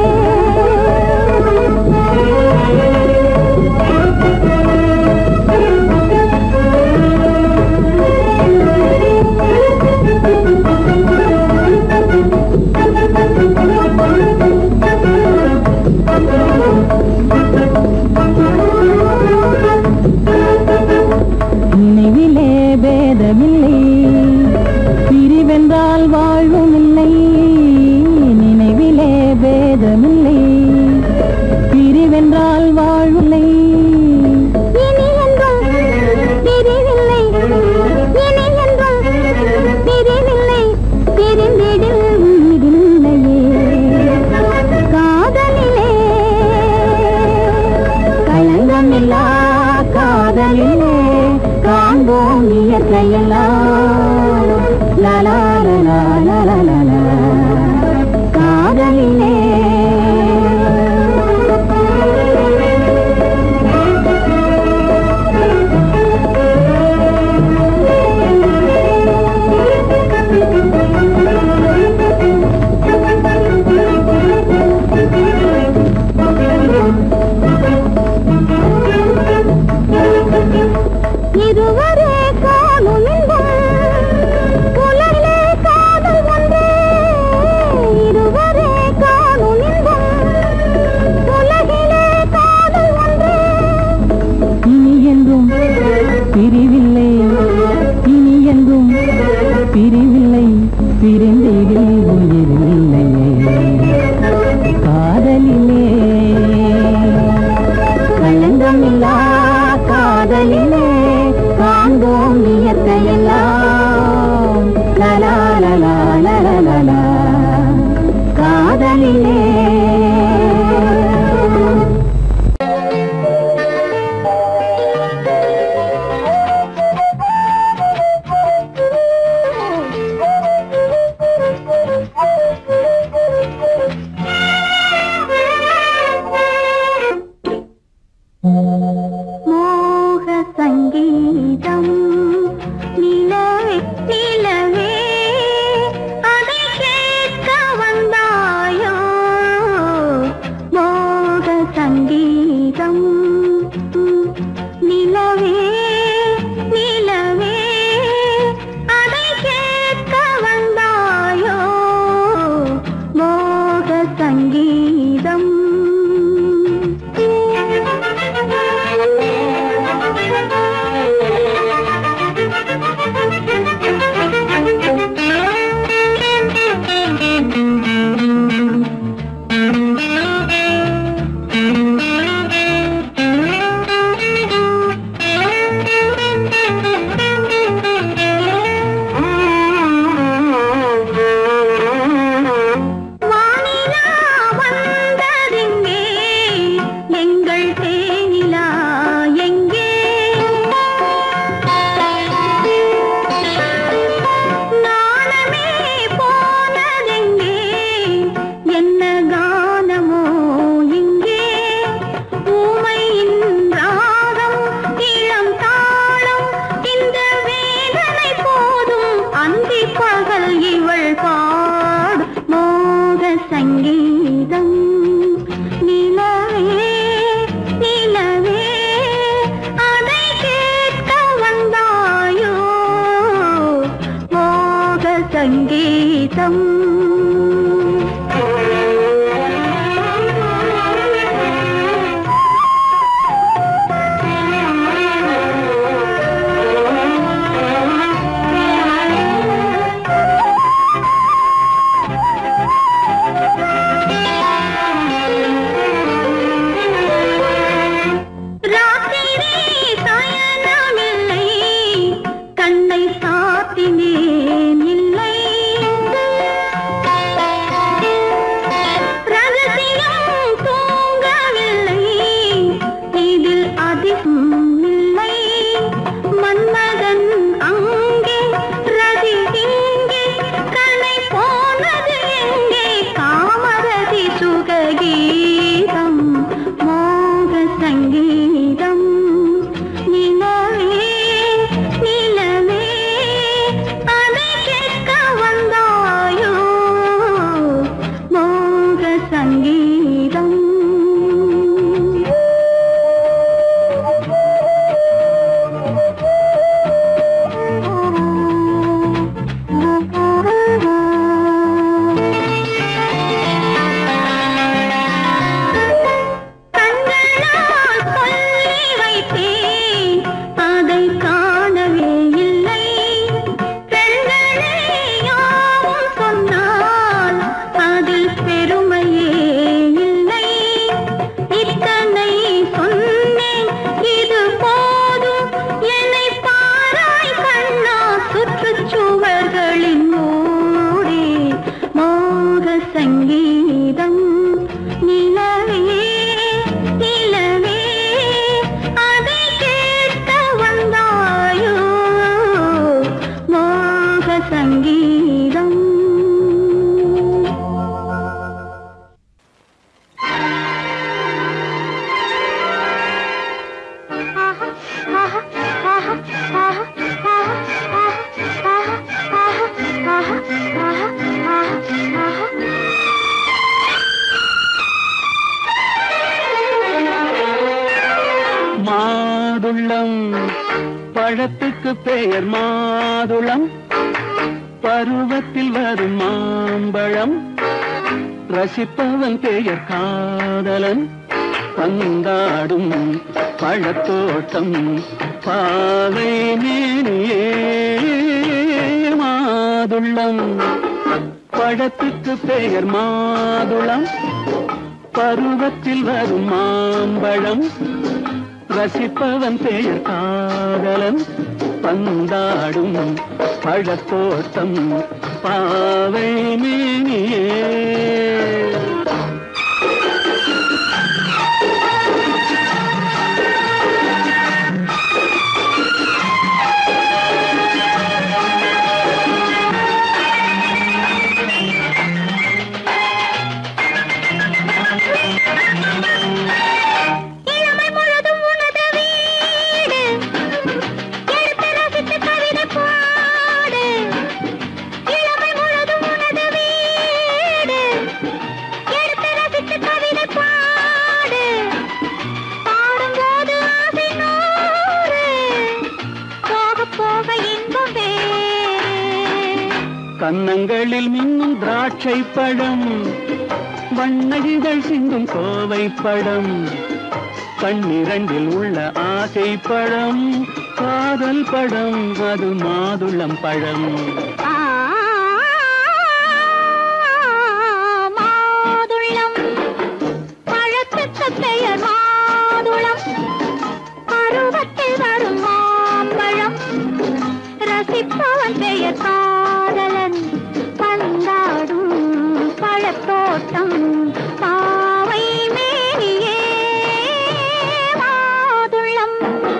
நினைவிலே பேதமில்லை பிரிவென்றால் வாழ்வும் இல்லை நினைவிலே பேதமில்லை பிரிவென்றால் வாழ்வில்லை இனி என்றும் பிரிவில்லை இனி என்றும் பிரிவில்லை பிரிந்திடில் உயிரில்லையே காதலிலே களங்கமில்லா காதலிலே காண்போம் இயற்கையெல்லாம் லலா லலா லலா லலா காதலிலே இருவரே காணும் இன்பம் புலனிலே காதல் ஒன்றே இருவரே காணும் இன்பம் உலகிலே காதல் ஒன்றே இனி என்றும் பிரிவில்லை இனி என்றும் பிரிவில்லை பிரிந்திடில் உயிரில்லையே காதலிலே களங்கமில்லா காதலிலே காண்போம் இயற்கையெல்லாம் லலா லலா லலா லலா காதலிலே மோக சங்கீதம் நிலவே நிலவே அதை கேட்க வந்தாயோ மோக சங்கீதம் நிலவே நிலவே அதை கேட்க வந்தாயோ மோக சங்கீதம் சங்கீதம் ராத்திரி சயனமில்லை கண்ணை சாத்தினேன் இல்லை ரகசியம் தூங்கவில்லை இதில் அதிகம் இல்லை மன்மதன் அங்கே ரதி இங்கே கணை போனது எங்கே காமரதி சுககீதம் மோக சங்கீதம் நிலவே நிலவே அதை கேட்க வந்தாயோ மோக சங்கீதம் கண்களால் சொல்லி வைத்தேன் அதை காணவே இல்லை பெண்களே யாவும் சொன்னால் அதில் பெருமையே இல்லை இத்தனை சொன்னேன் இது போதும் என்னை பாராய் கண்ணா சுற்றுச்சுவர்களின் மூடி மோக சங்கீதம் நிலவே நிலவே அதை கேட்க வந்தாயோ மோக சங்கீதம் மாதுளம் பழத்துக்கு பெயர் மாதுளம் பருவத்தில் வரும் மாம்பழம் ரசிப்பவன் பெயர் காதலன் பந்தாடும் பழத்தோட்டம் பாவை மேனியே மாதுளம் பழத்துக்கு பெயர் மாதுளம் பருவத்தில் வரும் மாம்பழம் ரசிப்பவன் பெயர் காதலன் பந்தாடும் பழத்தோட்டம் பாவை மேனியே இளமை முழுதும் உனது வீடு எடுத்து ரசித்து கவிதை பாடு இளமை முழுதும் உனது வீடு எடுத்து ரசித்து கவிதை பாடு பாடும்போது ஆசை நூறு போக போக இன்பம் வேறு கன்னங்களில் மின்னும் திராட்சை பழம் வண்ணகிகள் சிந்தும் கோவை பழம் கண்ணிரண்டில் உள்ள ஆசை பழம் காதல் பழம் அது மாதுளம் பழம் மாதுளம் பழத்துக்கு பெயர் மாதுளம் பருவத்தில் வரும் மாம்பழம் ரசிப்பவன் பெயர் காதலன் பந்தாடும் பழத்தோட்டம் பாவை மேனியே மாதுளம்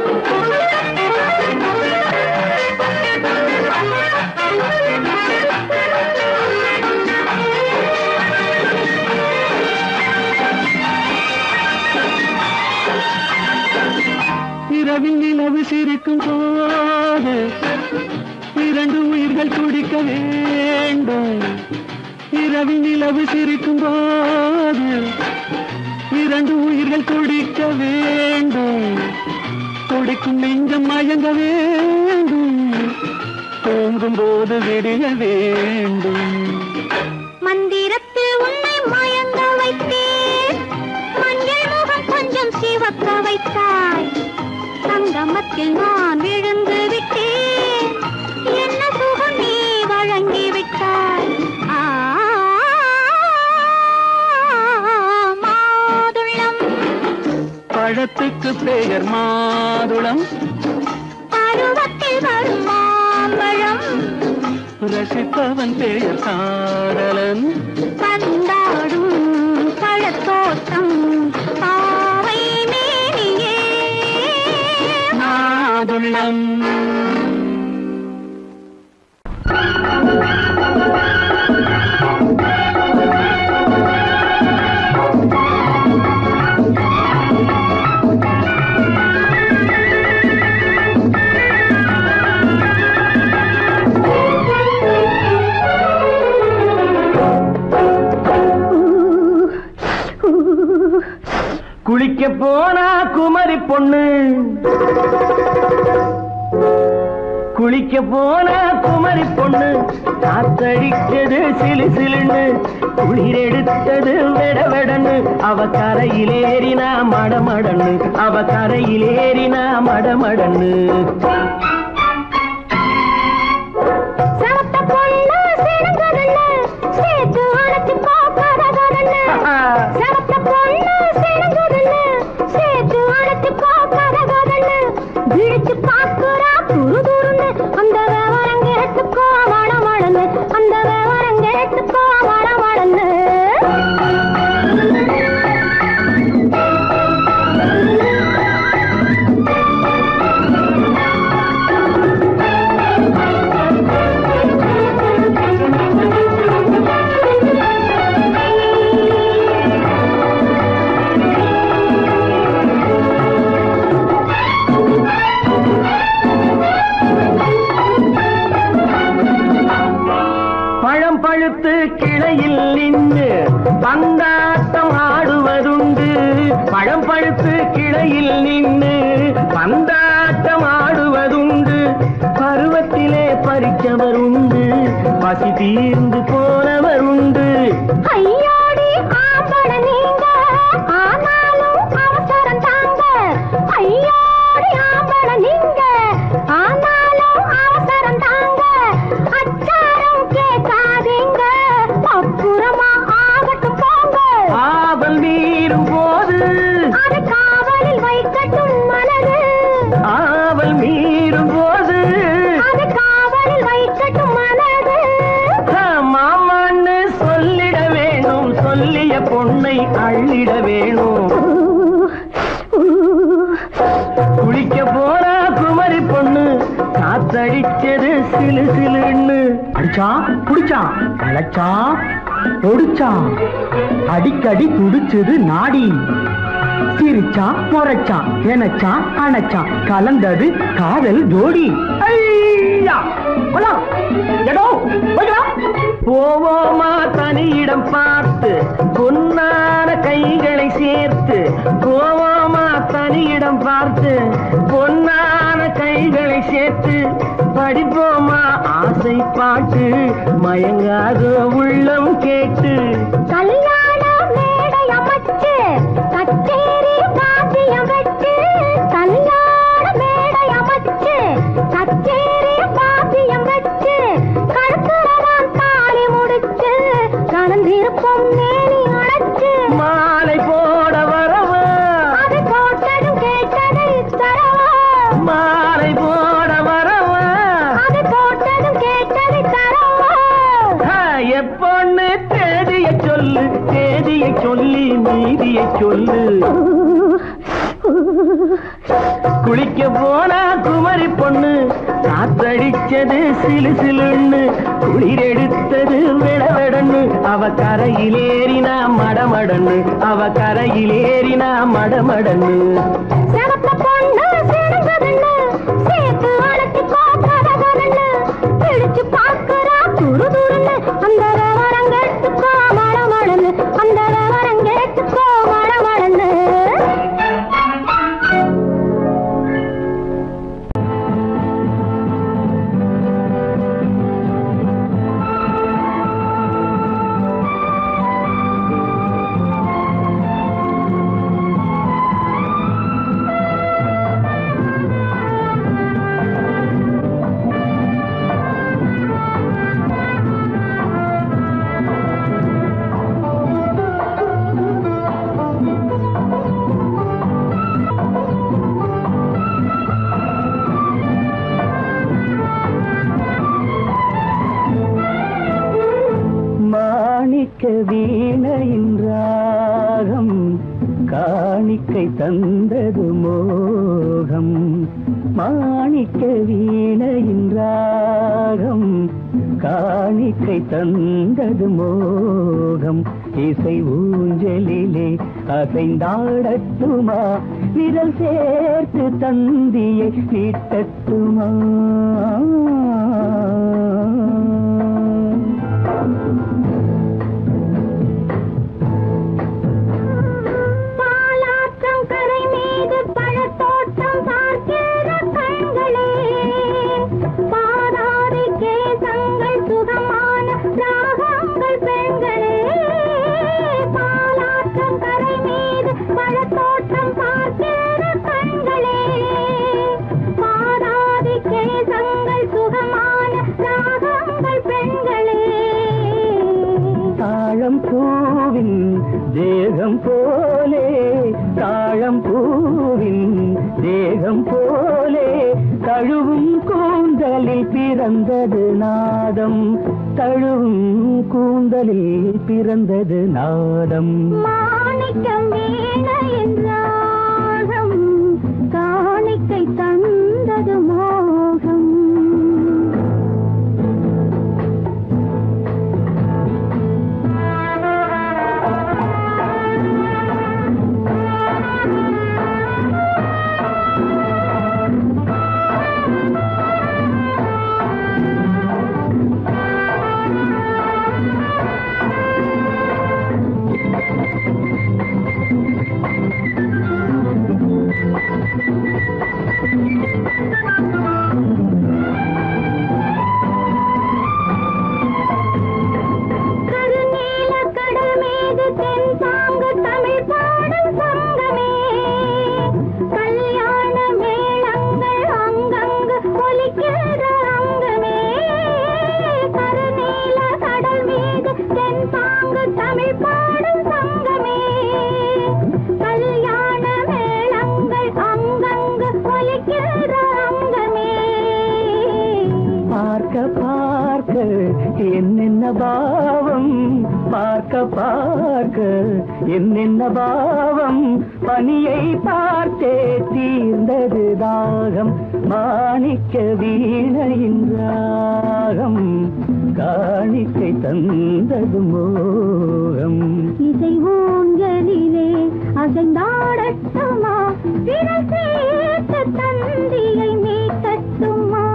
இரவில் நிலவு சிரிக்கும் போது இரண்டு உயிர்கள் துடிக்க வேண்டும் இரவில் நிலவு சிரிக்கும் போது இரண்டு உயிர்கள் துடிக்க வேண்டும் துடிக்கும் நெஞ்சம் மயங்க வேண்டும் தூங்கும் போது விடிய வேண்டும் மந்திரத்தில் உன்னை மயங்க வைத்தேன் மஞ்சள் முகம் கொஞ்சம் சிவக்க வைத்தாய் சங்கமத்தில் நான் விழுந்து விட்டேன் என்ன சுகம் நீ வழங்கி விட்டாய் ஆ, மாதுளம் பழத்துக்கு பெயர் மாதுளம் பருவத்தில் வரும் மாம்பழம் ரசிப்பவன் பெயர் காதலன் பந்தாடும் பழத்தோட்டம் பாவை மேனியே மாதுளம் குளிக்க போனா குமரி பொண்ணு குளிக்க போனா குமரி பொண்ணு காத்தடிச்சது சிலு சிலுன்னு குளிர் எடுத்தது வெட வெடன்னு அவ கரையிலேறினா மடமடன்னு அவ கரையிலேறினா மடமடன்னு சவத்த பொண்ணு சிணுங்குதுன்னு சேர்த்து அழைச்சு பார்க்காததுன்னு சவத்த பொண்ணு சிணுங்குதுன்னு சேர்த்து அழைச்சு பார்க்காததுன்னு விழிச்சு பார்க்குறா துரு துருன்னு அந்த விவரம் கேட்டுக்கோ மடமடன்னு அந்த விவரம் கேட்டுக்கோ மடமடன்னு பழம் பழுத்து கிளையில் நின்று பந்தாட்டம் ஆடுவதுண்டு பழம் பழுத்து கிளையில் நின்று பந்தாட்டம் ஆடுவதுண்டு பருவத்திலே பறிச்சவர் உண்டு பசி தீர்ந்து போனவர் உண்டு ஐயோடி ஆம்பட நீங்க ஆனாலும் அவசரம் தாங்க ஐயோடி ஆம்பட நீங்க ஆனாலும் அவசரம் தாங்க அச்சாரம் கேட்காதீங்க அப்புறமா ஆகட்டும் போங்க ஆவல் மீறும் போது அது காவலில் வைக்கட்டும் மனது ஆவல் மீறும் போது அது காவலில் வைக்கட்டும் மனது மாமான்னு சொல்லிட வேணும் சொல்லிய பொண்ணை அள்ளிட வேணும் குளிக்க போறா குமரி பொண்ணு காத்தடிச்சது சிலு சிலுன்னு அடிச்சான் புடிச்சான் அழைச்சான் ஒடிச்சான் அடிக்கடி துடிச்சது நாடி சிரிச்சான் முறைச்சான் எனச்சான் அணைச்சான் கலந்தது காதல் ஜோடி ஐயா! போலாம். எடோ, போய்க்கலாம். போவோமா தனியிடம் பார்த்து பொன்னான கைகளை சேர்த்து போவோமா தனியிடம் பார்த்து பொன்னான கைகளை சேர்த்து படிப்போமா ஆசை பாட்டு மயங்காத உள்ளம் கேட்டு கல்யாண மேடை அமைச்சு கச்சேரி வாத்தியம் வச்சு கல்யாண மேடை அமைச்சு கச்சேரி வாத்தியம் வச்சு கழுத்துறவான் தாலி முடிச்சு கலந்திருப்போம் மேனி அடைச்சு மாலை போட வரவா அது போட்டதும் கேட்டதை தரவா மாலை போட வரவா அது போட்டதும் கேட்டதை தரவா ஆ, எப்பொண்ணு தேதிய சொல்லு தேதியை சொல்லி நீதியை சொல்லு குளிக்க போனா குமரி பொண்ணு காத்தடிச்சது சிலு சிலுன்னு குளிர் எடுத்தது விடவிடன்னு அவ கரையிலேறினா மடமடன்னு அவ கரையிலேறினா மடமடன்னு சிவத்த பொண்ணு சிணுங்குதுன்னு சேர்த்து அழைச்சு பார்க்காததுன்னு பிடிச்சு பார்க்கறா துரு துருன்னு அந்த விவரம் கேட்டுக்கோ மழமழன்னு அந்த விவரம் கேட்டுக்கோ மழமழன்னு வீணையின் ராகம் காணிக்கை தந்தது மோகம் மாணிக்க வீணையின் ராகம் காணிக்கை தந்தது மோகம் இசை ஊஞ்சலிலே அசைந்தாடட்டுமா விரல் சேர்த்து தந்தியை நீட்டட்டுமா பாலாற்றம் கரை மீது பழத்தோட்டம் பார்க்கிற கண்களே பாதாதி கேசங்கள் சுகமான ராகங்கள் பெண்களே பாலாற்றம் கரை மீது பழத்தோட்டம் பார்க்கிற கண்களே பாதாதி கேசங்கள் சுகமான ராகங்கள் பெண்களே தாழம் பூவின் தேகம் போலே தாழம் பூவின் தேகம் போலே தழுவும் கூந்தலில் பிறந்தது நாதம் தழுவும் கூந்தலில் பிறந்தது நாதம் மாணிக்கம் வீணையின் ராகம் காணிக்கை தந்தது மோகம் கருநீல கடல் மீது தென் சாங்கு தமிழ் பாடும் சங்கமே கல்யாண மேளங்கள் அங்கங்கு ஒலிக்கிற அங்கமே கருநீல கடல் மீது தென் சாங்கு தமிழ் பாடும் சங்கமே கல்யாண மேளங்கள் அங்கங்கு ஒலிக்கிற அங்கமே பார்க்க பார்க்க என்னென்ன பாவம் பார்க்க பார்க்க என்னென்ன பாவம் பனியை பார்த்தே தீர்ந்தது தாகம் மாணிக்க வீணையின் ராகம் காணிக்கை தந்தது மோகம் இசை ஊஞ்சலிலே அசைந்தாடட்டுமா விரல் சேர்த்து தந்தியை மீட்டட்டுமா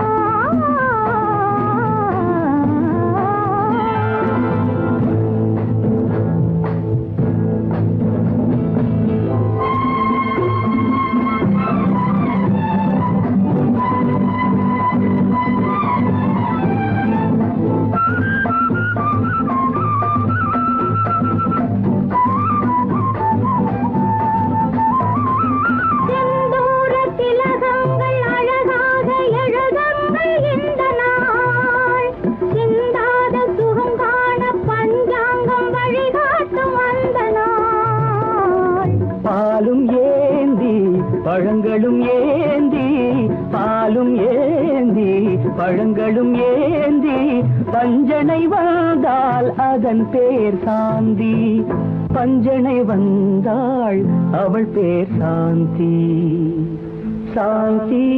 செந்தூர திலகங்கள் அழகாக எழுதங்கள் இந்த நாள் சிந்தாத சுகம் காண பஞ்சாங்கம் வழிகாட்டும் அந்த நாள் பாலும் ஏந்தி பழங்களும் ஏந்தி பாலும் ஏந்தி பழங்களும் ஏந்தி பஞ்சனை வந்தால் அதன் பேர் சாந்தி பஞ்சனை வந்தாள் அவள் பேர் சாந்தி சாந்தி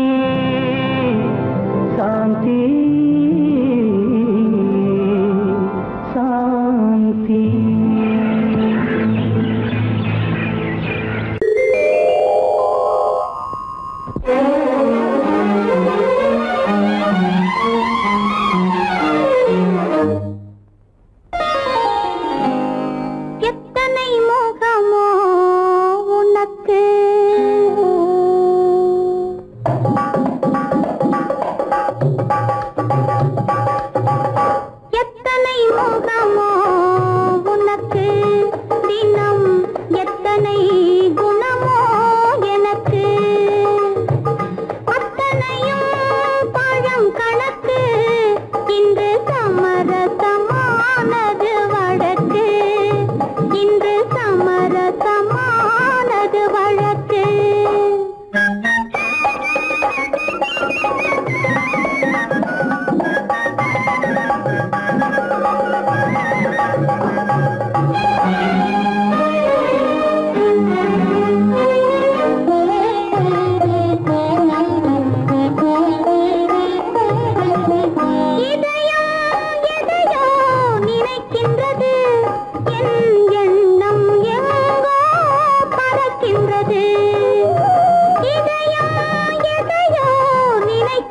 சாந்தி சாந்தி எத்தனை முகமோ உனக்கு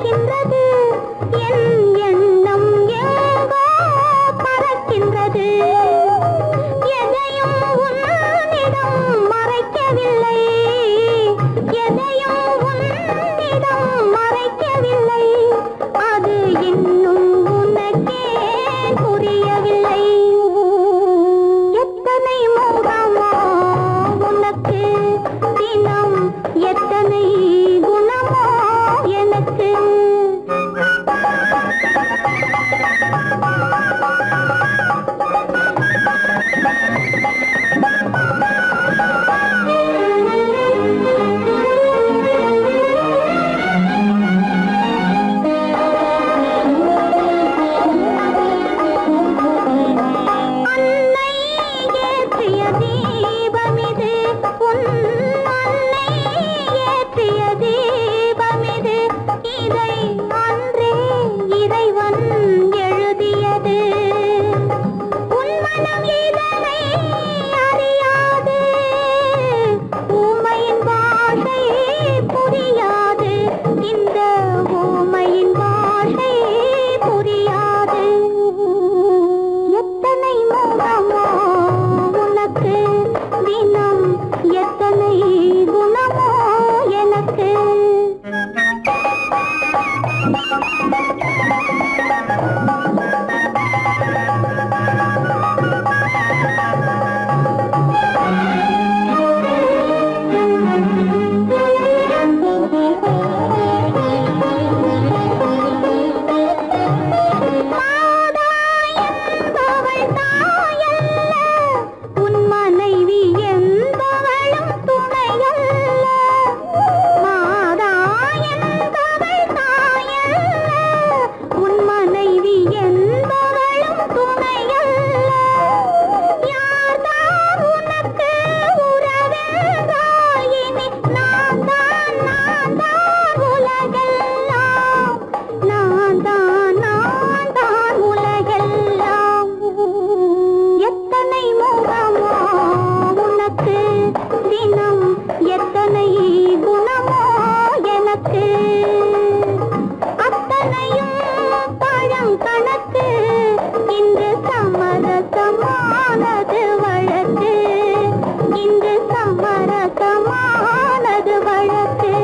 மறக்கின்றது என் எண்ணம் எங்கோ பறக்கின்றது எதையும் உன்னிடம் மறைக்கவில்லை எதையும் உன்னிடம் மறைக்கவில்லை அது இன்னும் உனக்கே புரியவில்லை எத்தனை மூடமோ உனக்கு தினம் எத்தனை குணமோ எனக்கு அன்னை ஏற்றிய தீபமிது உன் அன்னை ஏற்றிய தீபமிது இதை அன்றே இறைவன் எழுதியது உன் மனம் இதனை அறியாது ஊமையின் பாஷை புரியாது இந்த ஊமையின் பாஷை புரியாது எத்தனை மூலமோ உனக்கு தினம் எத்தனை குணமோ எனக்கு மாதாயன்பவள் தாயல்ல, உன் மனைவி என்பவளும் துணையல்ல. மாதாயன்பவள் தாயல்ல, உன் மனைவி என்பவளும் துணையல்ல. யார்தான் உனக்கு உறவென்றால் இனி நான் தான், நான் தான் உலகெல்லாம். நான் தான், நான் தான் உலகெல்லாம். எத்தனை முகமோ உனக்கு தினம் எத்தனை குணமோ எனக்கு அத்தனையும் பழம் கணக்கு இன்று சமரசமானது வழக்கு இன்று சமரசமானது வழக்கு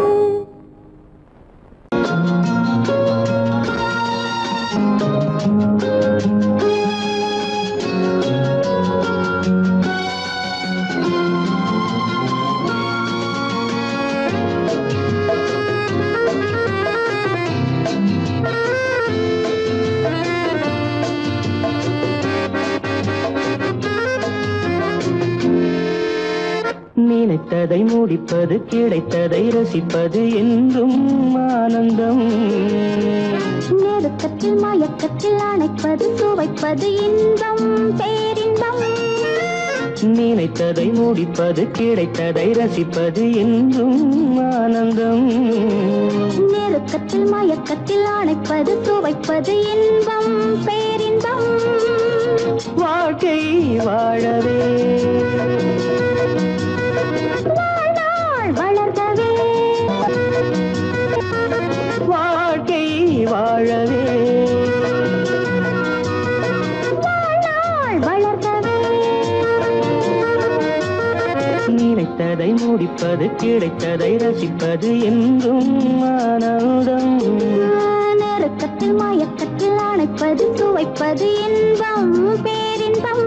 நினைத்ததை முடிப்பது கிடைத்ததை ரசிப்பது என்றும் ஆனந்தம் நெருக்கத்தில் மயக்கத்தில் அணைப்பது சுவைப்பது இன்பம் பேரின்பம் நினைத்ததை முடிப்பது கிடைத்ததை ரசிப்பது என்றும் ஆனந்தம் நெருக்கத்தில் மயக்கத்தில் அணைப்பது சுவைப்பது இன்பம் பேரின்பம் வாழ்க்கை வாழவே வாழ்நாள் வளர்கவே வாழ்க்கை வாழவே வாழ்நாள் வளர்கவே நினைத்ததை முடிப்பது கிடைத்ததை ரசிப்பது என்றும் ஆனந்தம் நெருக்கத்தில் மயக்கத்தில் அணைப்பது சுவைப்பது இன்பம் பேரின்பம்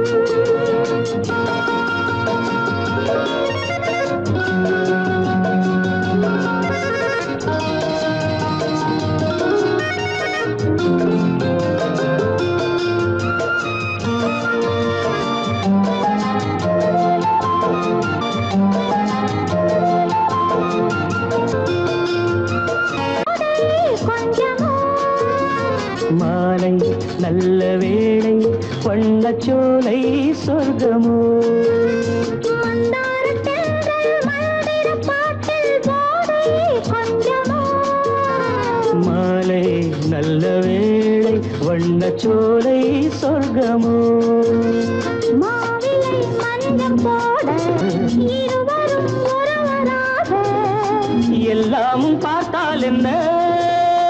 கொஞ்சமோ மாலை நல்ல வேளை வண்ணச்சோலை சொர்க்கமோ மந்தாரத் தென்றல் மல்லிரப் பாட்டில் போதை கொஞ்சமோ மாலை நல்ல வேளை வண்ணச்சோலை சொர்க்கமோ மாவிலை மஞ்சம் போட இருவரும் ஒருவராக எல்லாம் பார்த்தால் என்ன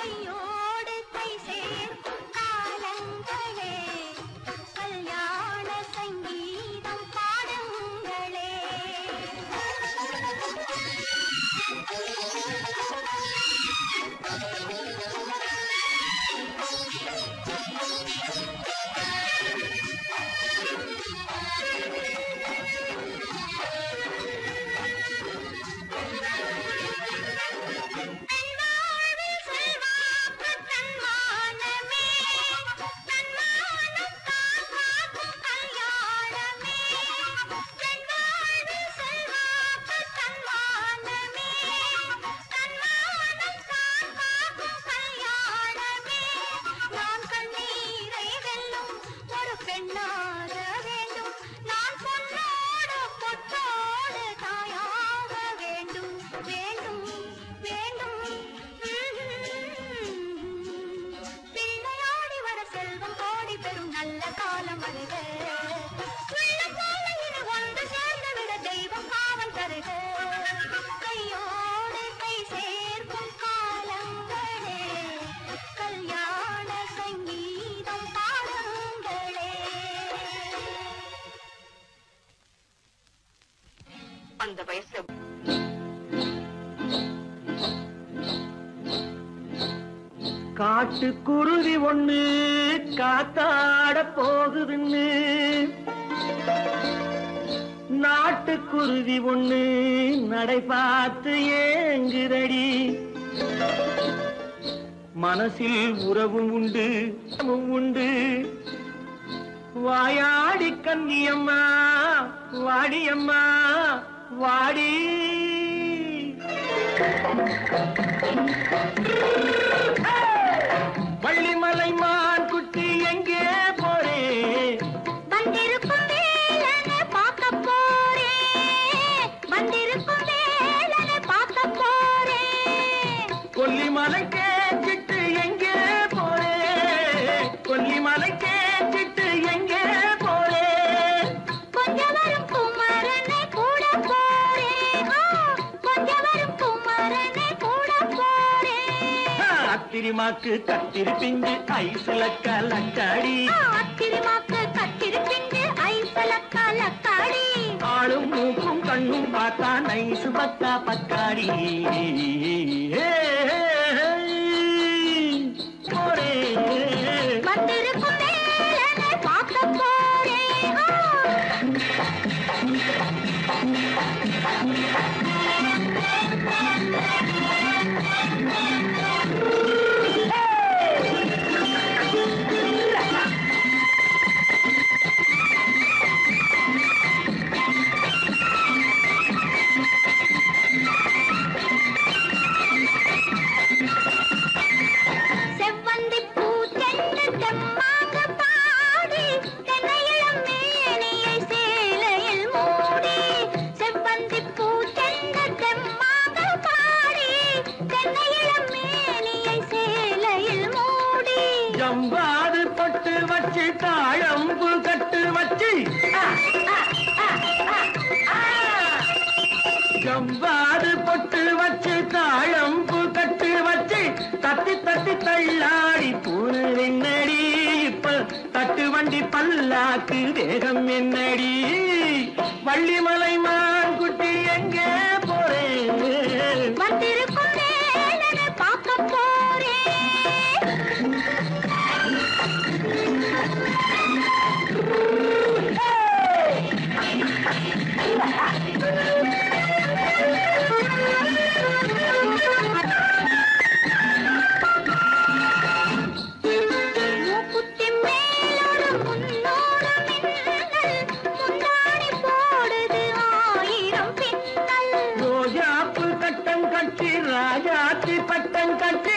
அந்த வயசுல காட்டுக்குருவி ஒண்ணு காத்தாட போகுதுன்னு நாட்டுக்குருவி ஒண்ணு நடை பார்த்து ஏங்குதடி மனசில் உறவும் உண்டு உறவும் உண்டு வாயாடி கன்னியம்மா வாடியம்மா வாடி வள்ளிமலை மான் குட்டி எங்கே போறே வந்திருக்கும் வேலனை பார்க்க போறேன் வந்திருக்கும் வேலனை பார்க்க போறேன் கொல்லிமலை கேச்சிட்டு எங்கே போறே கொல்லிமலை கேச்சிட்டு எங்கே போறே கொஞ்சம் வரும் குமரனை கூட போறேன் ஆ, கொஞ்சம் வரும் குமரனை கூட போறேன் அத்திரிமாக்கு கத்திரி பிஞ்சு ஐசுல கலக்காடி ஆ, அத்திரிமாக்கு கத்திருப்பிண்டு ஐசலக்கா லக்காடி ஆளும் மூக்கும் கண்ணும் பார்த்தா நைசு பக்கா பக்காடி ஏ, போறே வந்திருக்கும் வேலனை பார்க்க போறேன் ஆ, செவ்வந்தி பூ தென்று தெம்மாக பாடி தென்னையிளம் மேனியை சேலையில் மூடி செவ்வந்தி பூ தென்று தெம்மாக பாடி தென்னையிளம் மேனியை சேலையில் மூடி ஜம்பாது பட்டு வச்சு தாழம்பு கட்டு வச்சு ஜம்பாது பொட்டு வச்சு தாழம்பு கட்டு வச்சு தட்டி தட்டி தள்ளாடி பூனு என்னடி இப்ப தட்டு வண்டி பல்லாக்கு வேகம் என்னடி வள்ளிமலை மான் குட்டி எங்கே போறேன் வந்திருக்கும் வேலனை பார்க்க போறேன் மூக்குத்தி மேலோடு முன்னோடு மின்னல் முந்தாணி போடுது ஆயிரம் பின்னல் ரோஜாப்பு கட்டம் கட்டி ராஜாத்தி பட்டம் கட்டி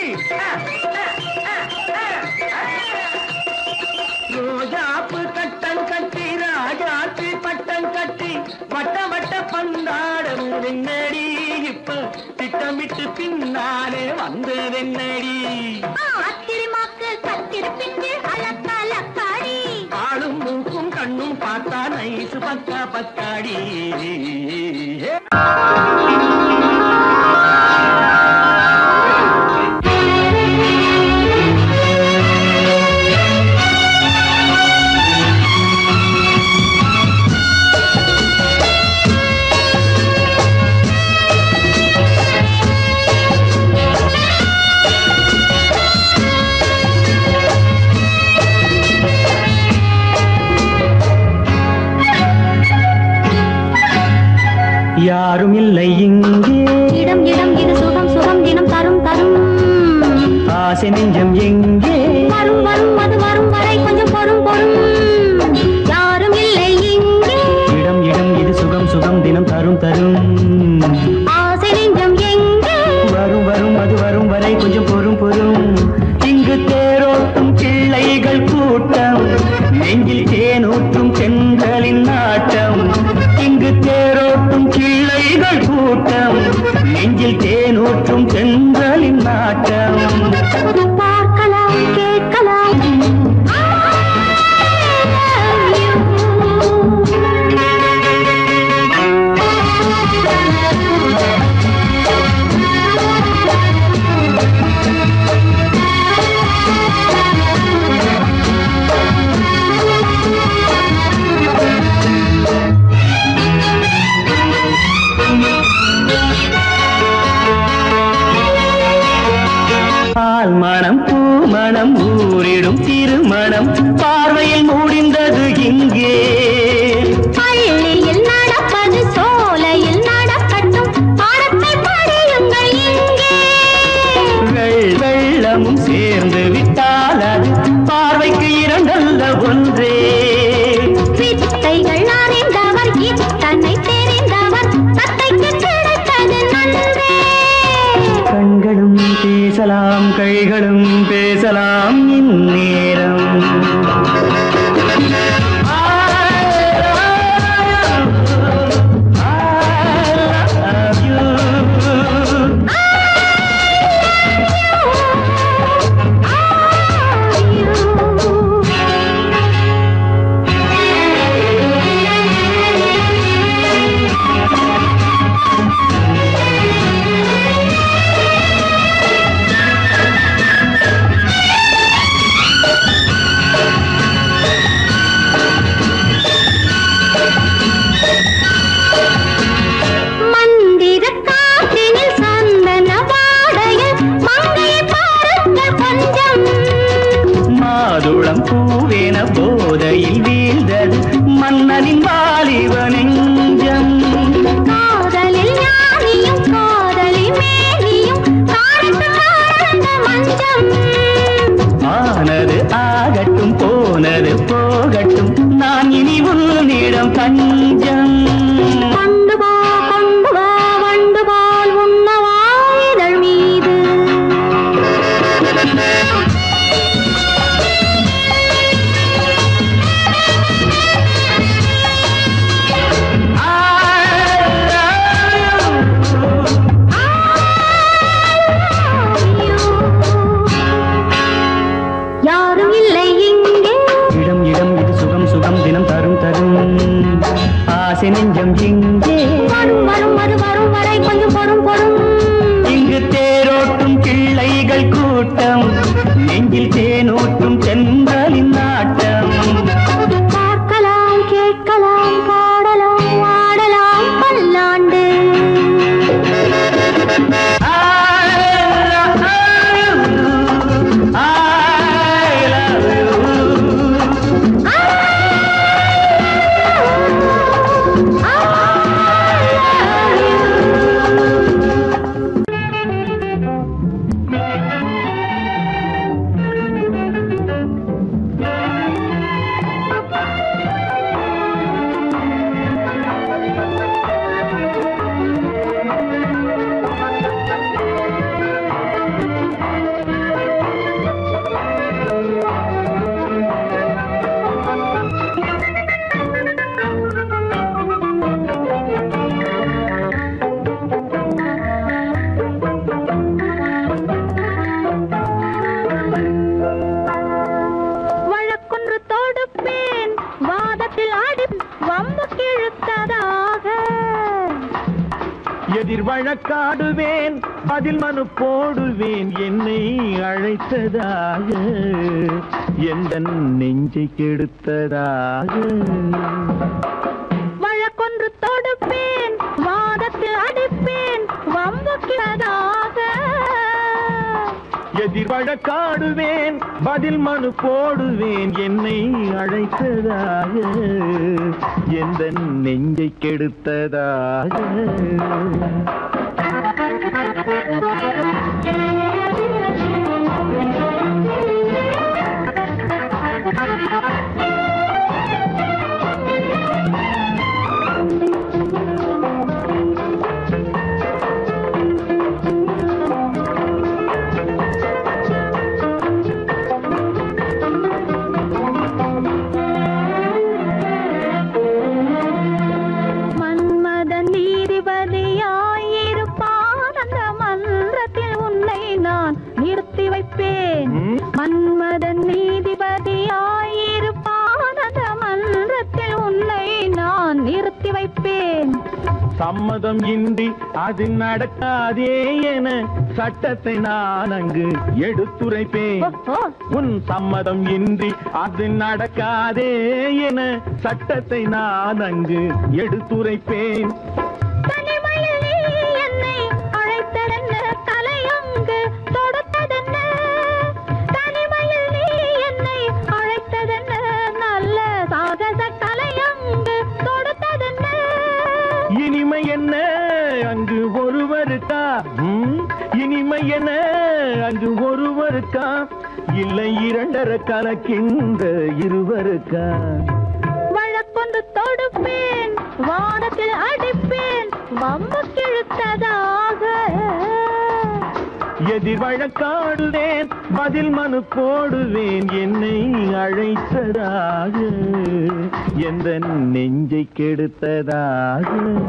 ரோஜாப்பு கட்டம் கட்டி ராஜாத்தி பட்டம் கட்டி வட்ட வட்ட பந்தாடம் என்னடி இப்ப திட்டமிட்டு பின்னாலே வந்ததென்னடி ஆத்திரமாக்கு கத்திருப்பிண்டு அலக்காலக்காடி ஆளும் மூக்கும் கண்ணும் பார்த்தா நைசு பக்கா பக்காடி யாரும் இல்லை இங்கே இடம் இடம் இது சுகம் சுகம் தினம் தரும் தரும் ஆசை நெஞ்சம் எங்கே வரும் வரும் அது வரும் வரை கொஞ்சம் பொறும் பொறும் யாரும் இல்லை இங்கே இடம் இடம் இது சுகம் சுகம் தினம் தரும் தரும் ஆசை நெஞ்சம் எங்கே வரும் வரும் அது வரும் வரை கொஞ்சம் பொறும் பொறும் இங்கு தேரோட்டும் பிள்ளைகள் கூட்டம் நெஞ்சில் தேனூற்றும் பெண்களின் நாட்டம் இங்கு தேரோட்டும் பிள்ளைகள் கூட்டம் நெஞ்சில் தேனூற்றும் பெண்களின் நாட்டம் பார்க்கலாம் கேட்கலாம் மணம் பூமணம் ஊரிடும் திருமணம் பார்வையில் முடிந்தது இங்கே பள்ளியில் நடப்பது சோலையில் நடக்கட்டும் பாடத்தை படியுங்கள் இங்கே வெள் வெள்ளமும் சேர்ந்து விட்டால் அது பார்வைக்கு இரண்டல்ல ஒன்றே வித்தைகள் அறிந்தவர் இத்தனை தெரிந்தவர் தத்தைக்கு கிடைத்தது நன்றே கண்களும் பேசலாம் கைகளும் பேசலாம் இந்நேரம் மந்திர காற்றினில் சந்தன வாடையில் மங்கையை பாருங்கள் கொஞ்சம் மாதுளம் பூவேன போதையில் வீழ்ந்தது மன்னனின் வாலிப நெஞ்சம் காதலில் ஞானியும் காதலி மேனியும் காணித்து காணந்த மஞ்சம் ஆனது ஆகட்டும் போனது போகட்டும் நான் இனி உன்னிடம் தஞ்சம் கொண்டு போ கொண்டு வா வண்டு போல் உண்ணவா இதழ் மீது யாரும் இல்லை இங்கே இடம் இடம் இது சுகம் சுகம் தினம் தரும் தரும் ஆசை நெஞ்சம் இங்கே வரும் வரும் அது வரும் வரை கொஞ்சம் பொறும் பொறும் இங்கு தேரோட்டும் பிள்ளைகள் கூட்டம் நெஞ்சில் தேனூட்டும் தென்றலின் நாட்டம் பார்க்கலாம் கேட்கலாம் பாடலாம் ஆடலாம் பல்லாண்டு I love you. வழக்கொன்று தொடுப்பேன் வாதத்தில் ஆடி வம்பு கிழுத்ததாக எதிர் வழக்காடுவேன் பதில் மனு போடுவேன் என்னை அழைத்ததாக எந்த நெஞ்சை கெடுத்ததாக வழக்கொன்று தொடுப்பேன் வாதத்தில் அடிப்பேன் வம்பு கிழதாக எதிர் வழக்காடுவேன் பதில் மனு போடுவேன் என்னை அழைத்ததாக எந்த நெஞ்சை கெடுத்ததாக மன்மதன் நீதிபதியாயிருப்பான் அந்த மன்றத்தில் உன்னை நான் நிறுத்தி வைப்பேன் ம்? மன்மதன் நீதிபதியாயிருப்பான் அந்த மன்றத்தில் உன்னை நான் நிறுத்தி வைப்பேன் சம்மதம் இன்றி அது நடக்காதே என சட்டத்தை நான் அங்கு எடுத்துரைப்பேன் ஓஹோ, உன் சம்மதம் இன்றி அது நடக்காதே என சட்டத்தை நான் அங்கு எடுத்துரைப்பேன் தனிமையில் நீ என்னை அழைத்ததென்ன தலையங்கு தொடுத்ததென்ன ஒருவருக்கா இல்லை இரண்டரை கலக்கின்ற இருவருக்கா வழக்கொண்டு தொடுப்பேன் வானத்தில் அடிப்பேன் வம்பு கிழுத்ததாக எதிர் வழக்காடுவேன் பதில் மனு போடுவேன் என்னை அழைத்ததாக எந்த நெஞ்சை கெடுத்ததாக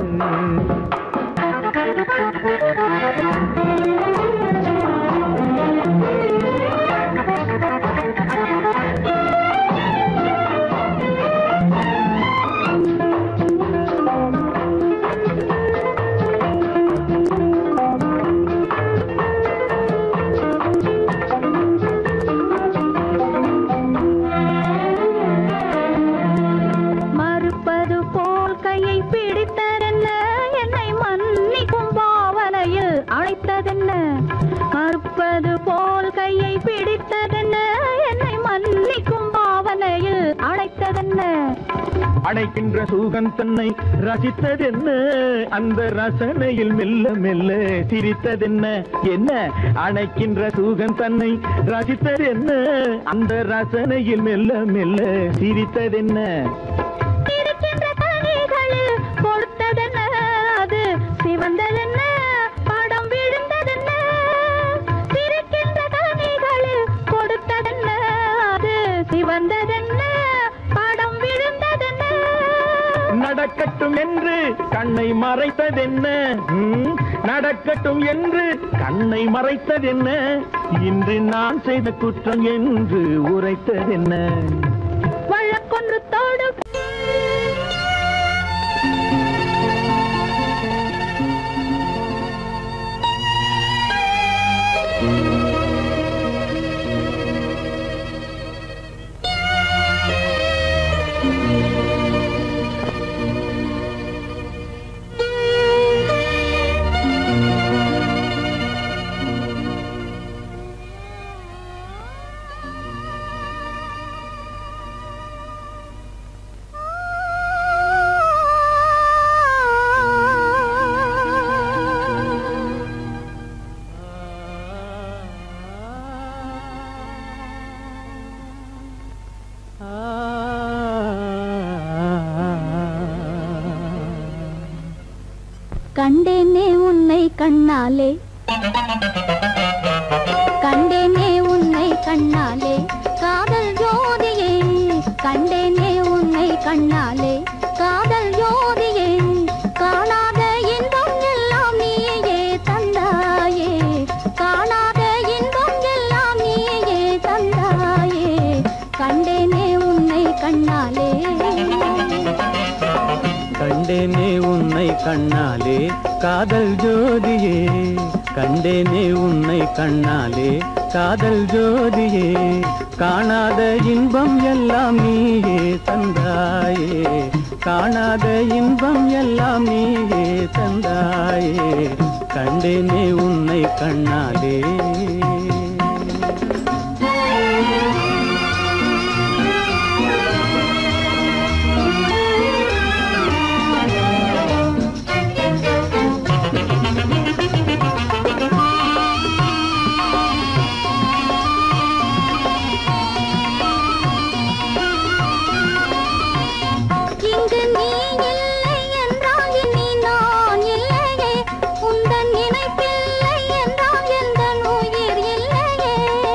மறுப்பது போல் கையை பிடித்ததென்ன என்னை மன்னிக்கும் பாவனையில் அழைத்ததென்ன மறுப்பது போல் கையை பிடித்ததென்ன என்னை மன்னிக்கும் பாவனையில் அழைத்ததென்ன அணைக்கின்ற சூகன் தன்னை ரசித்ததென்ன அந்த ரசனையில் மெல்ல மெல்ல சிரித்ததென்ன என்ன அணைக்கின்ற சூகன் தன்னை ரசித்ததென்ன அந்த ரசனையில் மெல்ல மெல்ல சிரித்ததென்ன இருக்கின்ற கனிகளில் கொடுத்ததென்ன அது சிவந்ததென்ன படம் விழுந்ததென்ன இருக்கின்ற கனிகளில் கொடுத்ததென்ன அது சிவந்ததென்ன படம் விழுந்ததென்ன நடக்கட்டும் என்று கண்ணை மறைத்ததென்ன ம், நடக்கட்டும் என்று கண்ணை மறைத்ததென்ன இன்று நான் செய்த குற்றம் என்று உரைத்ததென்ன வழக்கொன்று தொடு கண்டேனே உன்னை கண்ணாலே கண்டேனே உன்னை கண்ணாலே காதல் ஜோதியே கண்டேனே உன்னை கண்ணாலே காதல் ஜோதியே காணாத இன்பம் எல்லாம் நீயே தந்தாயே காணாத இன்பம் எல்லாம் நீயே தந்தாயே கண்டேனே உன்னை கண்ணாலே கண்டேனே உன்னை கண்ணாலே காதல் ஜோதியே கண்டேனே உன்னை கண்ணாலே காதல் ஜோதியே காணாத இன்பம் எல்லாம் நீயே தந்தாயே காணாத இன்பம் எல்லாம் நீயே தந்தாயே கண்டேனே உன்னை கண்ணாலே இங்கு நீ இல்லை என்றால் இனி நான் இல்லையே உந்தன் நினைப்பில்லை என்றால் எந்த உயிர் இல்லையே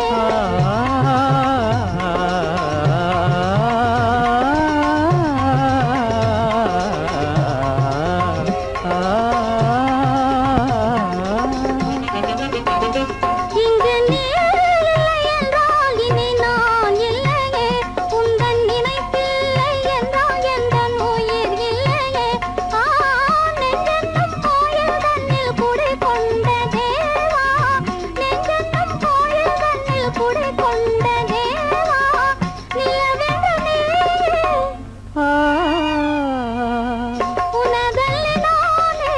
இங்கு நீ இல்லை என்றால் இனி நான் இல்லையே உந்தன் நினைப்பில்லை என்றால் எந்த உயிர் இல்லையே ஆ நெஞ்சென்னும் கோயில் தன்னில் குடி கொண்ட தேவா நெஞ்சென்னும் கோயில் தன்னில் குடி கொண்ட தேவா நிலவென்று நீயே உனதல்லி நானே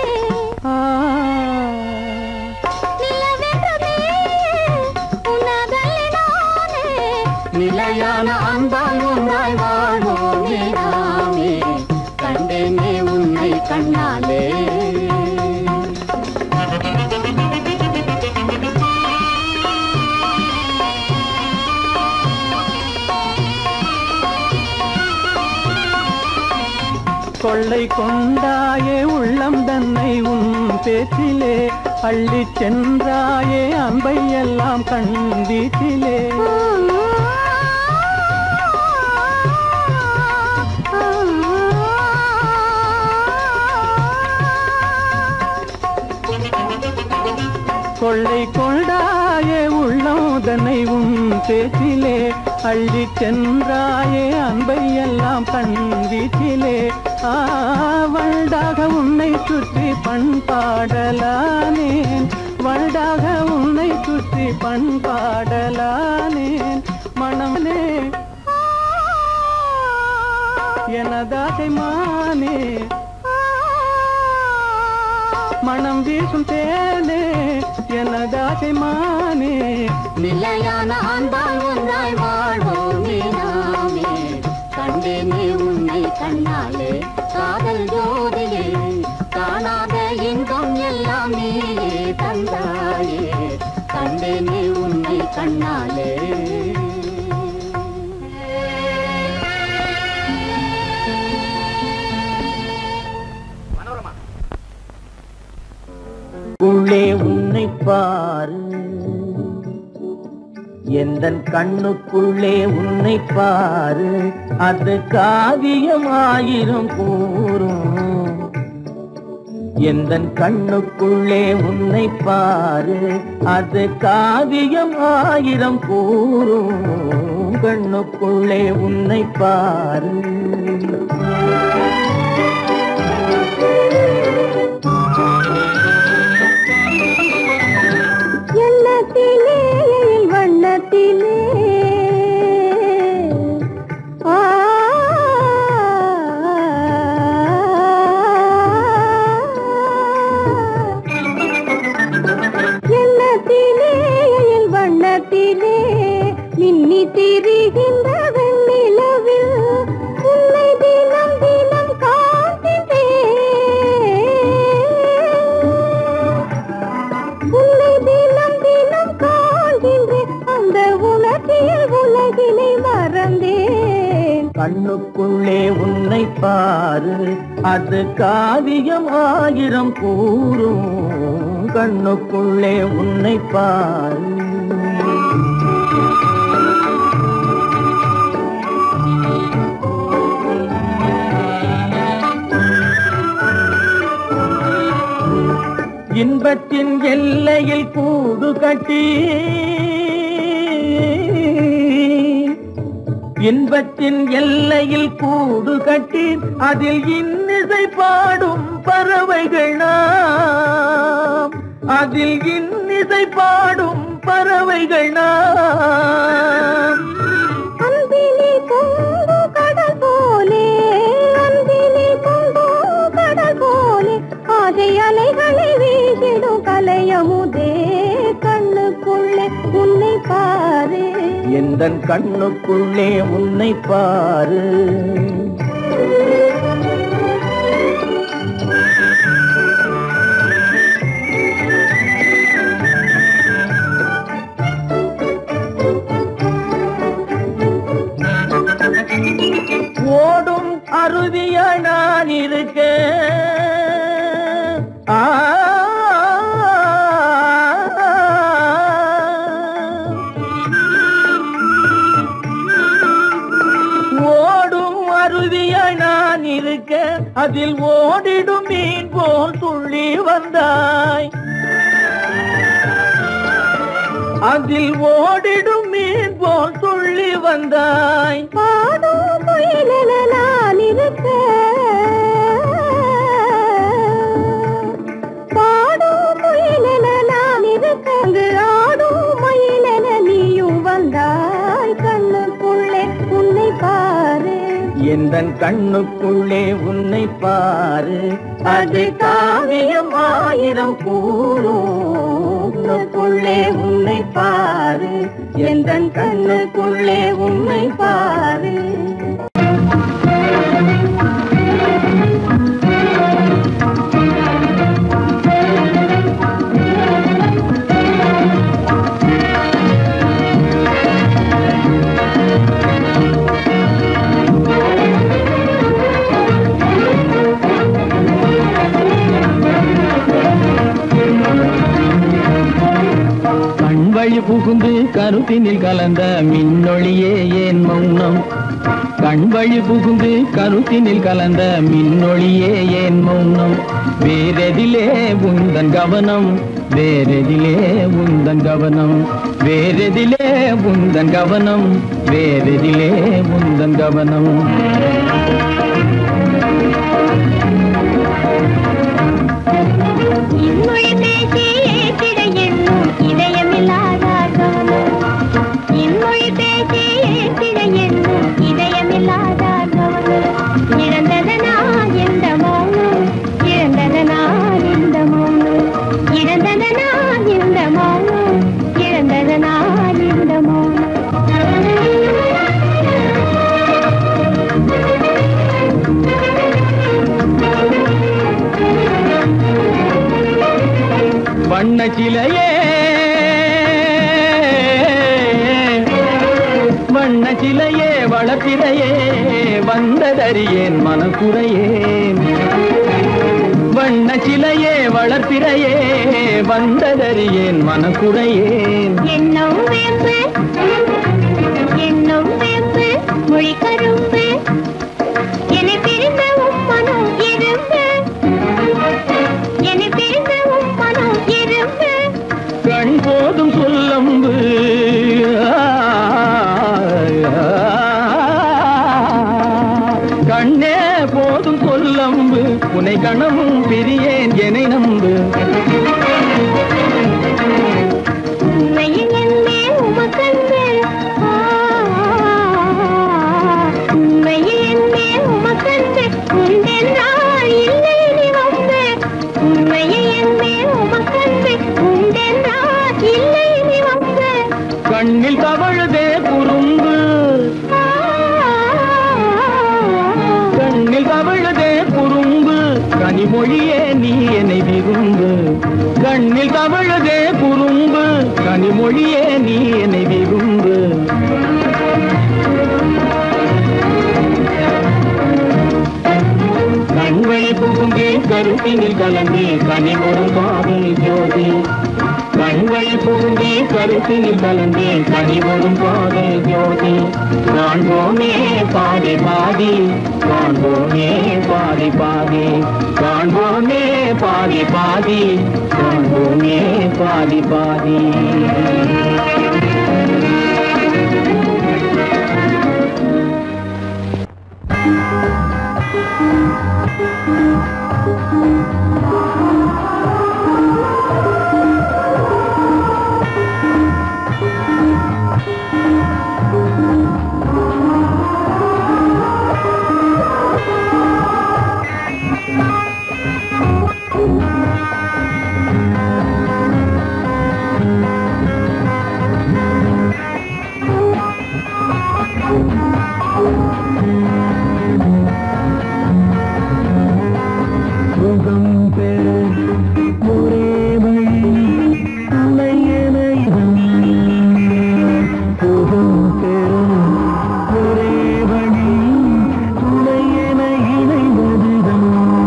நிலவென்று நீயே உனதல்லி நானே நிலையான அன்பால் ஒன்றாய் வாழ்வோமே நாமே கண்டேனே உன்னை கண்ணாலே ஆ கொள்ளை கொண்டாயே உள்ளம் தன்னை உன் பேச்சிலே அள்ளிச் சென்றாயே அன்பை எல்லாம் கண் வீட்டிலே கொள்ளை கொண்டாயே உள்ளம் தன்னை உன் பேச்சிலே அள்ளிச் சென்றாயே அன்பை எல்லாம் கண் வீட்டிலே ஆவண்டாக உன்னை சுற்றி பண்பாடலானேன் வண்டாக உன்னை சுற்றி பண்பாடலானேன் மனமே எனதாசை மானே மனம் வீசும் தேனே எனதாசை மானே நிலையான அன்பால் ஒன்றாய் வாழ்வோமே நாமே கண்டேனே உன்னை கண்ணாலே காதல் ஜோதியே காணாத இன்பம் எல்லாம் நீயே தந்தாயே கண்டேனே உன்னை கண்ணாலே உள்ளே உன்னை பாரு எந்த கண்ணுக்குள்ளே உன்னை பாரு அது காவியமாயிரம் கூறும் எந்த கண்ணுக்குள்ளே உன்னை பாரு அது காவியம் ஆயிரம் கூறும் கண்ணுக்குள்ளே உன்னை பாரு எண்ணத்திலே வண்ணத்திலே ஆ எண்ணத்திலே வண்ணத்திலே மின்னி திரிகின்ற வெண்ணிலவில் உன்னை தினம் தினம் காண்கின்றேன் உன்னை தினம் தினம் காண்கின்றேன் அந்த உணர்ச்சியில் உலகினை மறந்தேன் கண்ணுக்குள்ளே உன்னை பாரு அது காவியம் ஆயிரம் கூறும் கண்ணுக்குள்ளே உன்னை பாரு இன்பத்தின் எல்லையில் கூடு கட்டி இன்பத்தின் எல்லையில் கூடு கட்டி அதில் இன்னிசை பாடும் பறவைகள் நாம் அதில் இன்னிசை பாடும் பறவைகள் நாம் அன்பிலே பொங்கு கடல் போலே அன்பிலே பொங்கு கடல் போலே ஆசை அலைகளை வீசிடும் கலையமுதே கண்ணுக்குள்ளே உன்னை பாரு எந்த கண்ணுக்குள்ளே உன்னை பாரு ஓடும் அருவிய நான் இருக்க ஆ ஓடும் அருவிய நான் இருக்க அதில் ஓடிடும் மீன் போல் துள்ளி வந்தாய் அதில் ஓடிடும் மீன் போல் துள்ளி வந்தாய் பாடும் முயலென நான் இருக்க பாடும் முயலென நான் இருக்க அங்கு ஆடும் மயிலென நீயும் வந்தாய் கண்ணுக்குள்ளே உன்னை பாரு எந்த கண்ணுக்குள்ளே உன்னை பாரு அது காவியம் ஆயிரம் கூறுக்குள்ளே உன்னை பாரு எந்த கண்ணுக்குள்ளே உன்னை பாரு ஆ கருத்தினில் கலந்த மின்னொளியே ஏன் மௌனம் கண் வழி புகுந்து கருத்தினில் கலந்த மின்னொளியே ஏன் மௌனம் வேறெதிலே உந்தன் கவனம் வேறெதிலே உந்தன் கவனம் வேறெதிலே உந்தன் கவனம் வேறெதிலே உந்தன் கவனம் இன்மொழி பேசி ஏற்றிட எண்ணும் இதயமில்லாதார் கவனம் இன்மொழி பேசி ஏற்றிட எண்ணும் இதயமில்லாதார் கவனம் இழந்ததனா எந்த மௌனம் இழந்ததனா எந்த மௌனம் இழந்ததனா எந்த மௌனம் இழந்ததனா எந்த மௌனம் வண்ண சிலையே வண்ண சிலையே வளர்ப்பிறையே வந்ததறியேன் மனக்குறையேன் வண்ண சிலையே வளர்ப்பிறையே வந்ததறியேன் மனக்குறையேன் எண்ணம் வேம்பு எண்ணம் வேம்பு மொழி கரும்பு என்னை பிரிந்த உம்மனம் இரும்பு என்னை பிரிந்த உம்மனம் இரும்பு கண் போதும் சொல்லம்பு கண்ணே போதும் சொல்லம்பு உனை கணமும் பிரியேன் எனை நம்பு உண்மையில் என்னே உமக்கன்பு ஆ, உண்மையில் என்னே உமக்கன்பு உண்டென்றால் இல்லை நீ வம்பு உண்மையில் என்னே உமக்கன்பு உண்டென்றால் இல்லை நீ வம்பு கண்ணில் தவழுதே குறும்பு கண்ணில் தவழுதே குறும்பு கனிமொழியே நீ என்னை விரும்பு கண்ணில் தவழுதே குறும்பு கனிமொழியே நீ என்னை விரும்பு கண்வழி புகுந்தே கருத்தினில் கலந்தே கனிமொரு காதல் ஜோதி கண்வழி புகுந்தே கருத்தினில் கலந்தே கனிமொரும் காதல் ஜோதி காண்போமே பாதி பாதி காண்போமே பாதி பாதி காண்போமே பாதி பாதி காண்போமே பாதி பாதி சுகம் பெற ஒரே வழி துணையனைதான் சுகம் பெற ஒரே வழி துணையென இணைவதுதான்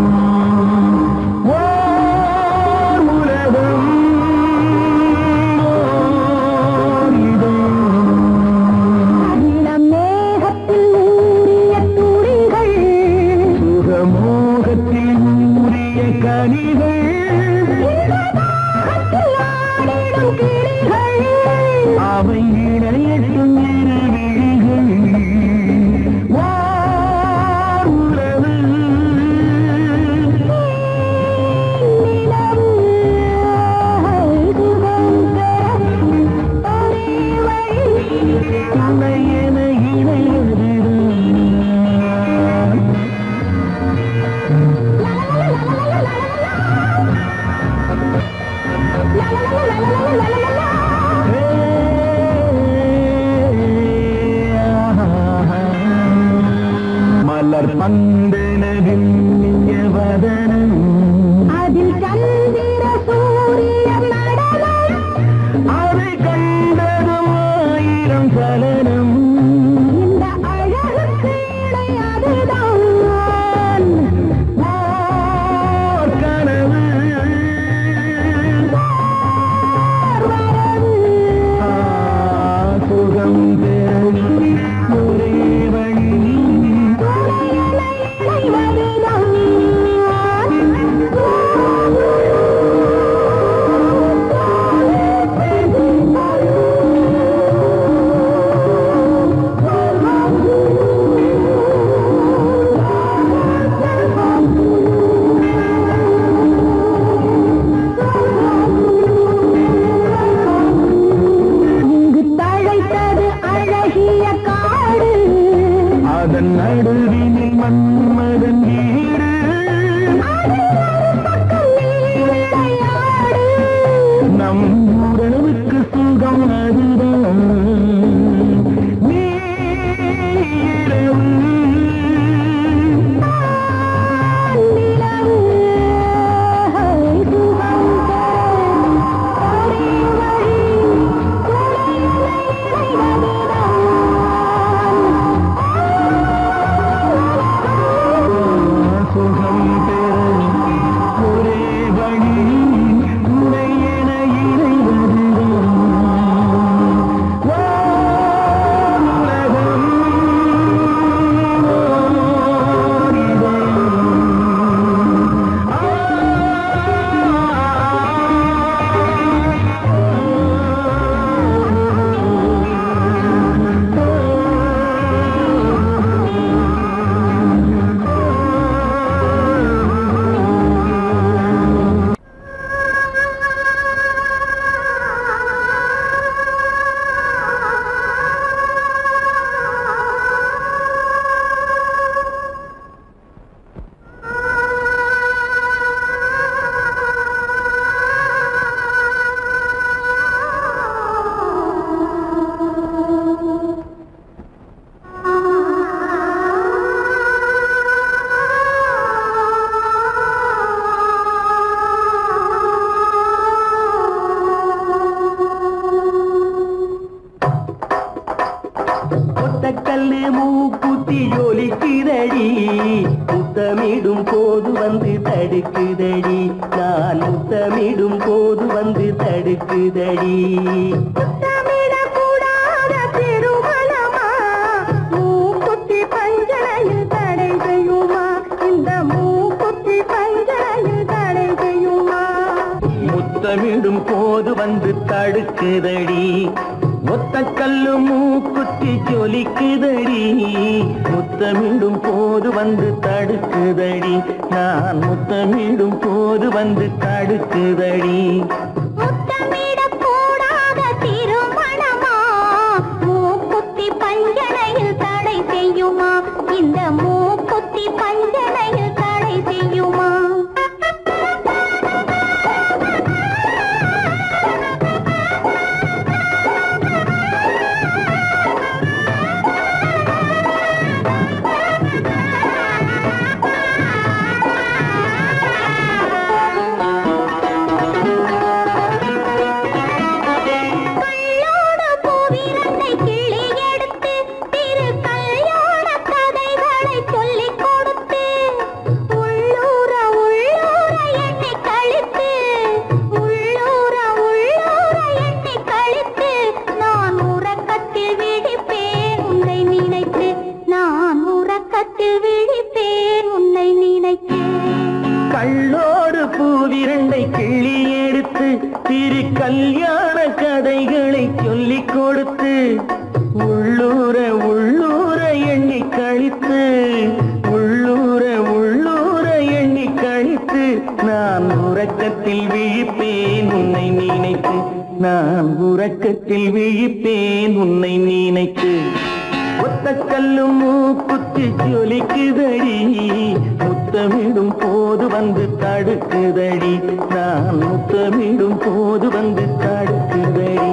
ஓர் உலகம் ஓர் இதம் இளம் மேகத்தில் ஊறிய துளிகள் சுகமோகத்தில் ஊறிய கனிகள் ஆடிடும் கிளிகள் அவை இணையட்டும் இரு விழிகள் ஓர் உறவு துணை என இணைவதுதான் மலர் பந்தனவில் வதனம் அதில் சந்திர சூரிய நடனம் அதை கண்டதும் ஆயிரம் சலனம் இந்த அழகுக்கு இணை அதுதான் ஓர் கனவு ஆ, ஒத்தக்கல்லு மூக்குத்தி ஜொலிக்குதடி முத்தமிடும் போது வந்து தடுக்குதடி நான் முத்தமிடும் போது வந்து தடுக்குதடி முத்தமிடக்கூடாத திருமணமா மூக்குத்தி பஞ்சனையில் தடை செய்யுமா இந்த மூக்குத்தி பஞ்சனையில் தடை செய்யுமா முத்தமிடும் போது வந்து தடுக்குதடி ஒத்தக்கல்லு மூக்குத்தி ஜொலிக்குதடி முத்தமிடும் போது வந்து தடுக்குதடி நான் முத்தமிடும் போது வந்து தடுக்குதடி முத்தமிடக்கூடாத திருமணமா மூக்குத்தி பஞ்சனையில் தடை செய்யுமா இந்த மூக்குத்தி பஞ்சனையில் தடை செய்யுமா கள்ளோடு பூவிரண்டை கிள்ளி எடுத்து திரு கல்யாண கதைகளை சொல்லிக் கொடுத்து உள்ளூர உள்ளூர எண்ணி கழித்து உள்ளூர உள்ளூர எண்ணி கழித்து நான் உறக்கத்தில் விழிப்பேன் உன்னை நினைத்து நான் உறக்கத்தில் விழிப்பேன் உன்னை நினைத்து கள்ளோடு பூவிரண்டை கிள்ளி எடுத்து திரு கல்யாண கதைகளை சொல்லிக் கொடுத்து உள்ளூர உள்ளூர எண்ணி கழித்து உள்ளூர உள்ளூர எண்ணி கழித்து நான் உறக்கத்தில் விழிப்பேன் உன்னை நினைத்து நான் உறக்கத்தில் விழிப்பேன் உன்னை நினைத்து ஒத்த கல்லும் மூக்குத்தி ஜொலிக்குதடி முத்தமிடும் போது வந்து தடுக்குதடி நான் முத்தமிடும் போது வந்து தடுக்குதடி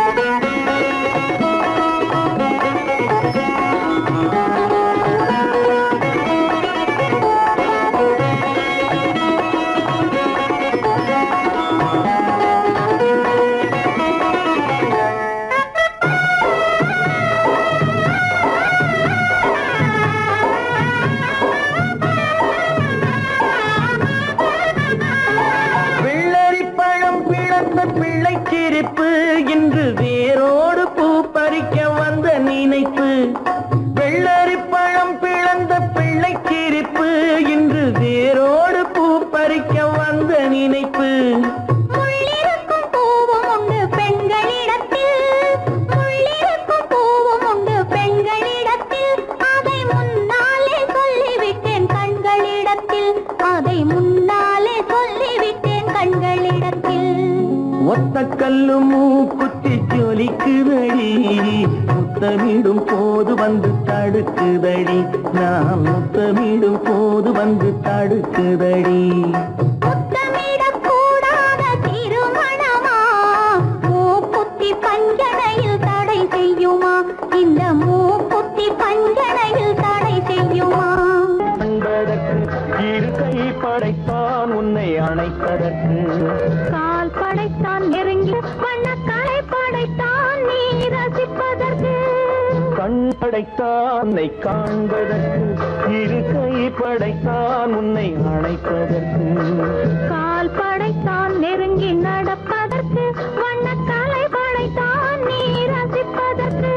வெள்ளரி பழம் பிளந்த பிள்ளை சிரிப்பு இன்று வேரோடு பூ பறிக்க வந்த நினைப்பு வெள்ளரி பழம் பிளந்த பிள்ளை சிரிப்பு இன்று வேரோடு பூ பறிக்க வந்த நினைப்பு முள்ளிருக்கும் பூவும் உண்டு பெண்களிடத்தில் முள்ளிருக்கும் பூவும் உண்டு பெண்களிடத்தில் அதை முன்னாலே சொல்லிவிட்டேன் கண்களிடத்தில் அதை முன்னாலே சொல்லிவிட்டேன் கண்களிடத்தில் ஒத்த கல்லு மூக்குத்தி ஜொலிக்குதடி முத்தமிடும் போது வந்து தடுக்குதடி நான் முத்தமிடும் போது வந்து தடுக்குதடி முத்தமிடக்கூடாத திருமணமா மூக்குத்தி பஞ்சனையில் தடை செய்யுமா இந்த மூக்குத்தி பஞ்சனையில் தடை செய்யுமா அன்பதற்கு இரு கை படைத்தான் உன்னை அணைப்பதற்கு கால் படைத்தான் நெருங்கி வண்ணக்கலை படைத்தான் நீ ரசிப்பதற்கு கண் படைத்தான் உன்னை காண்பதற்கு இரு கை படைத்தான் உன்னை அணைப்பதற்கு கால் படைத்தான் நெருங்கி நடப்பதற்கு வண்ணக்கலை படைத்தான் நீ ரசிப்பதற்கு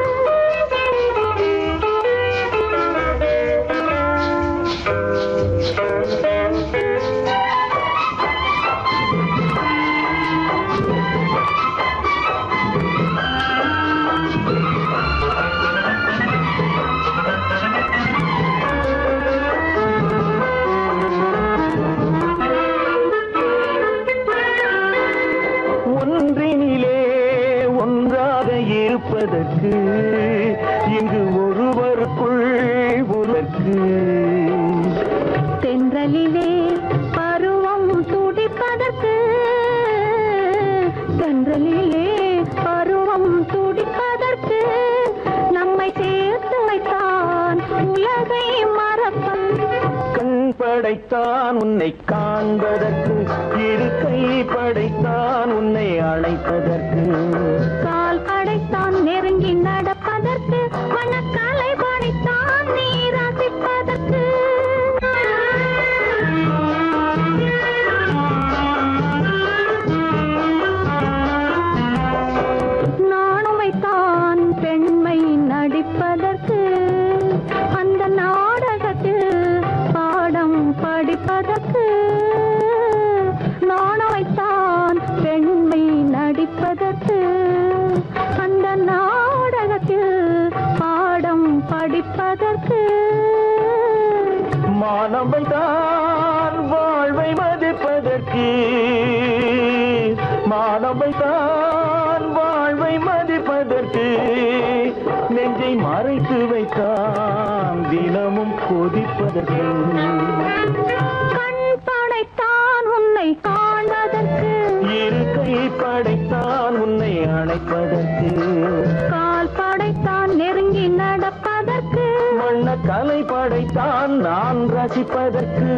ஒன்றினிலே ஒன்றாக இருப்பதற்கு இங்கு ஒருவருக்குள் உலக்கு தென்றலிலே பருவம் துடிப்பதற்கு தென்றலிலே பருவம் துடிப்பதற்கு நம்மை சேர்த்து வைத்தான் உலகை மறப்பன் கண் படைத்தான் உன்னை காண்பதற்கு இரு கை படைத்தான் உன்னை அழைப்பதற்கு கால் படைத்தான் நெருங்கி நடப்பதற்கு வண்ண நடப்பதற்கு மானவை தான் வாழ்வை மதிப்பதற்கு மானவை தான் வாழ்வை மதிப்பதற்கு நெஞ்சை மறைத்து வைத்தான் தினமும் கொதிப்பதற்கு கண் படைத்தான் உன்னை காண்பதற்கு இருக்கை படைத்தான் உன்னை அணைப்பதற்கு கால் படைத்தான் நெருங்கி நடப்பதற்கு வண்ண கலை படைத்தான் நான் ரசிப்பதற்கு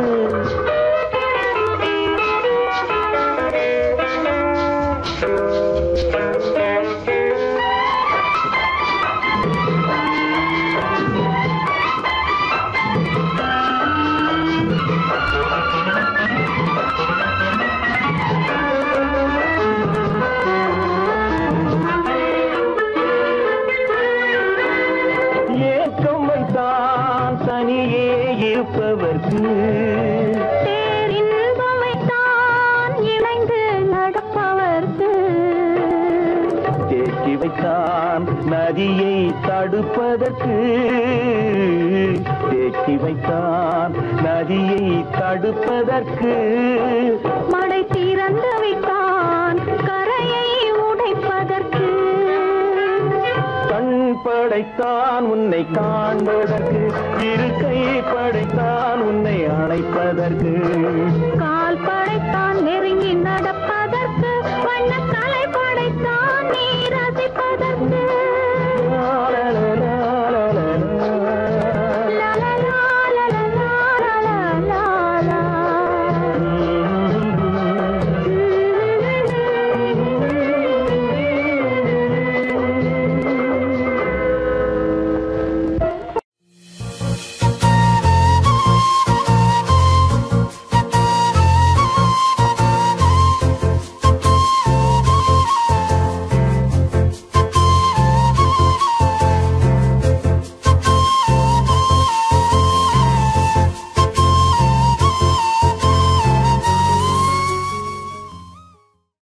ஏக்கம் வைத்தான் தனியே இருப்பவர்க்கு பேரின்பம் வைத்தான் இணைந்து நடப்பவர்க்கு தேக்கி வைத்தான் நதியை தடுப்பதற்கு தேக்கி வைத்தான் நதியை தடுப்பதற்கு மடை திறந்து வைத்தான் கரையை உடைப்பதற்கு கண் படைத்தான் உன்னை காண்பதற்கு இருக்கை படைத்தான் உன்னை அணைப்பதற்கு கால் படைத்தான் நெருங்கி நடப்பதற்கு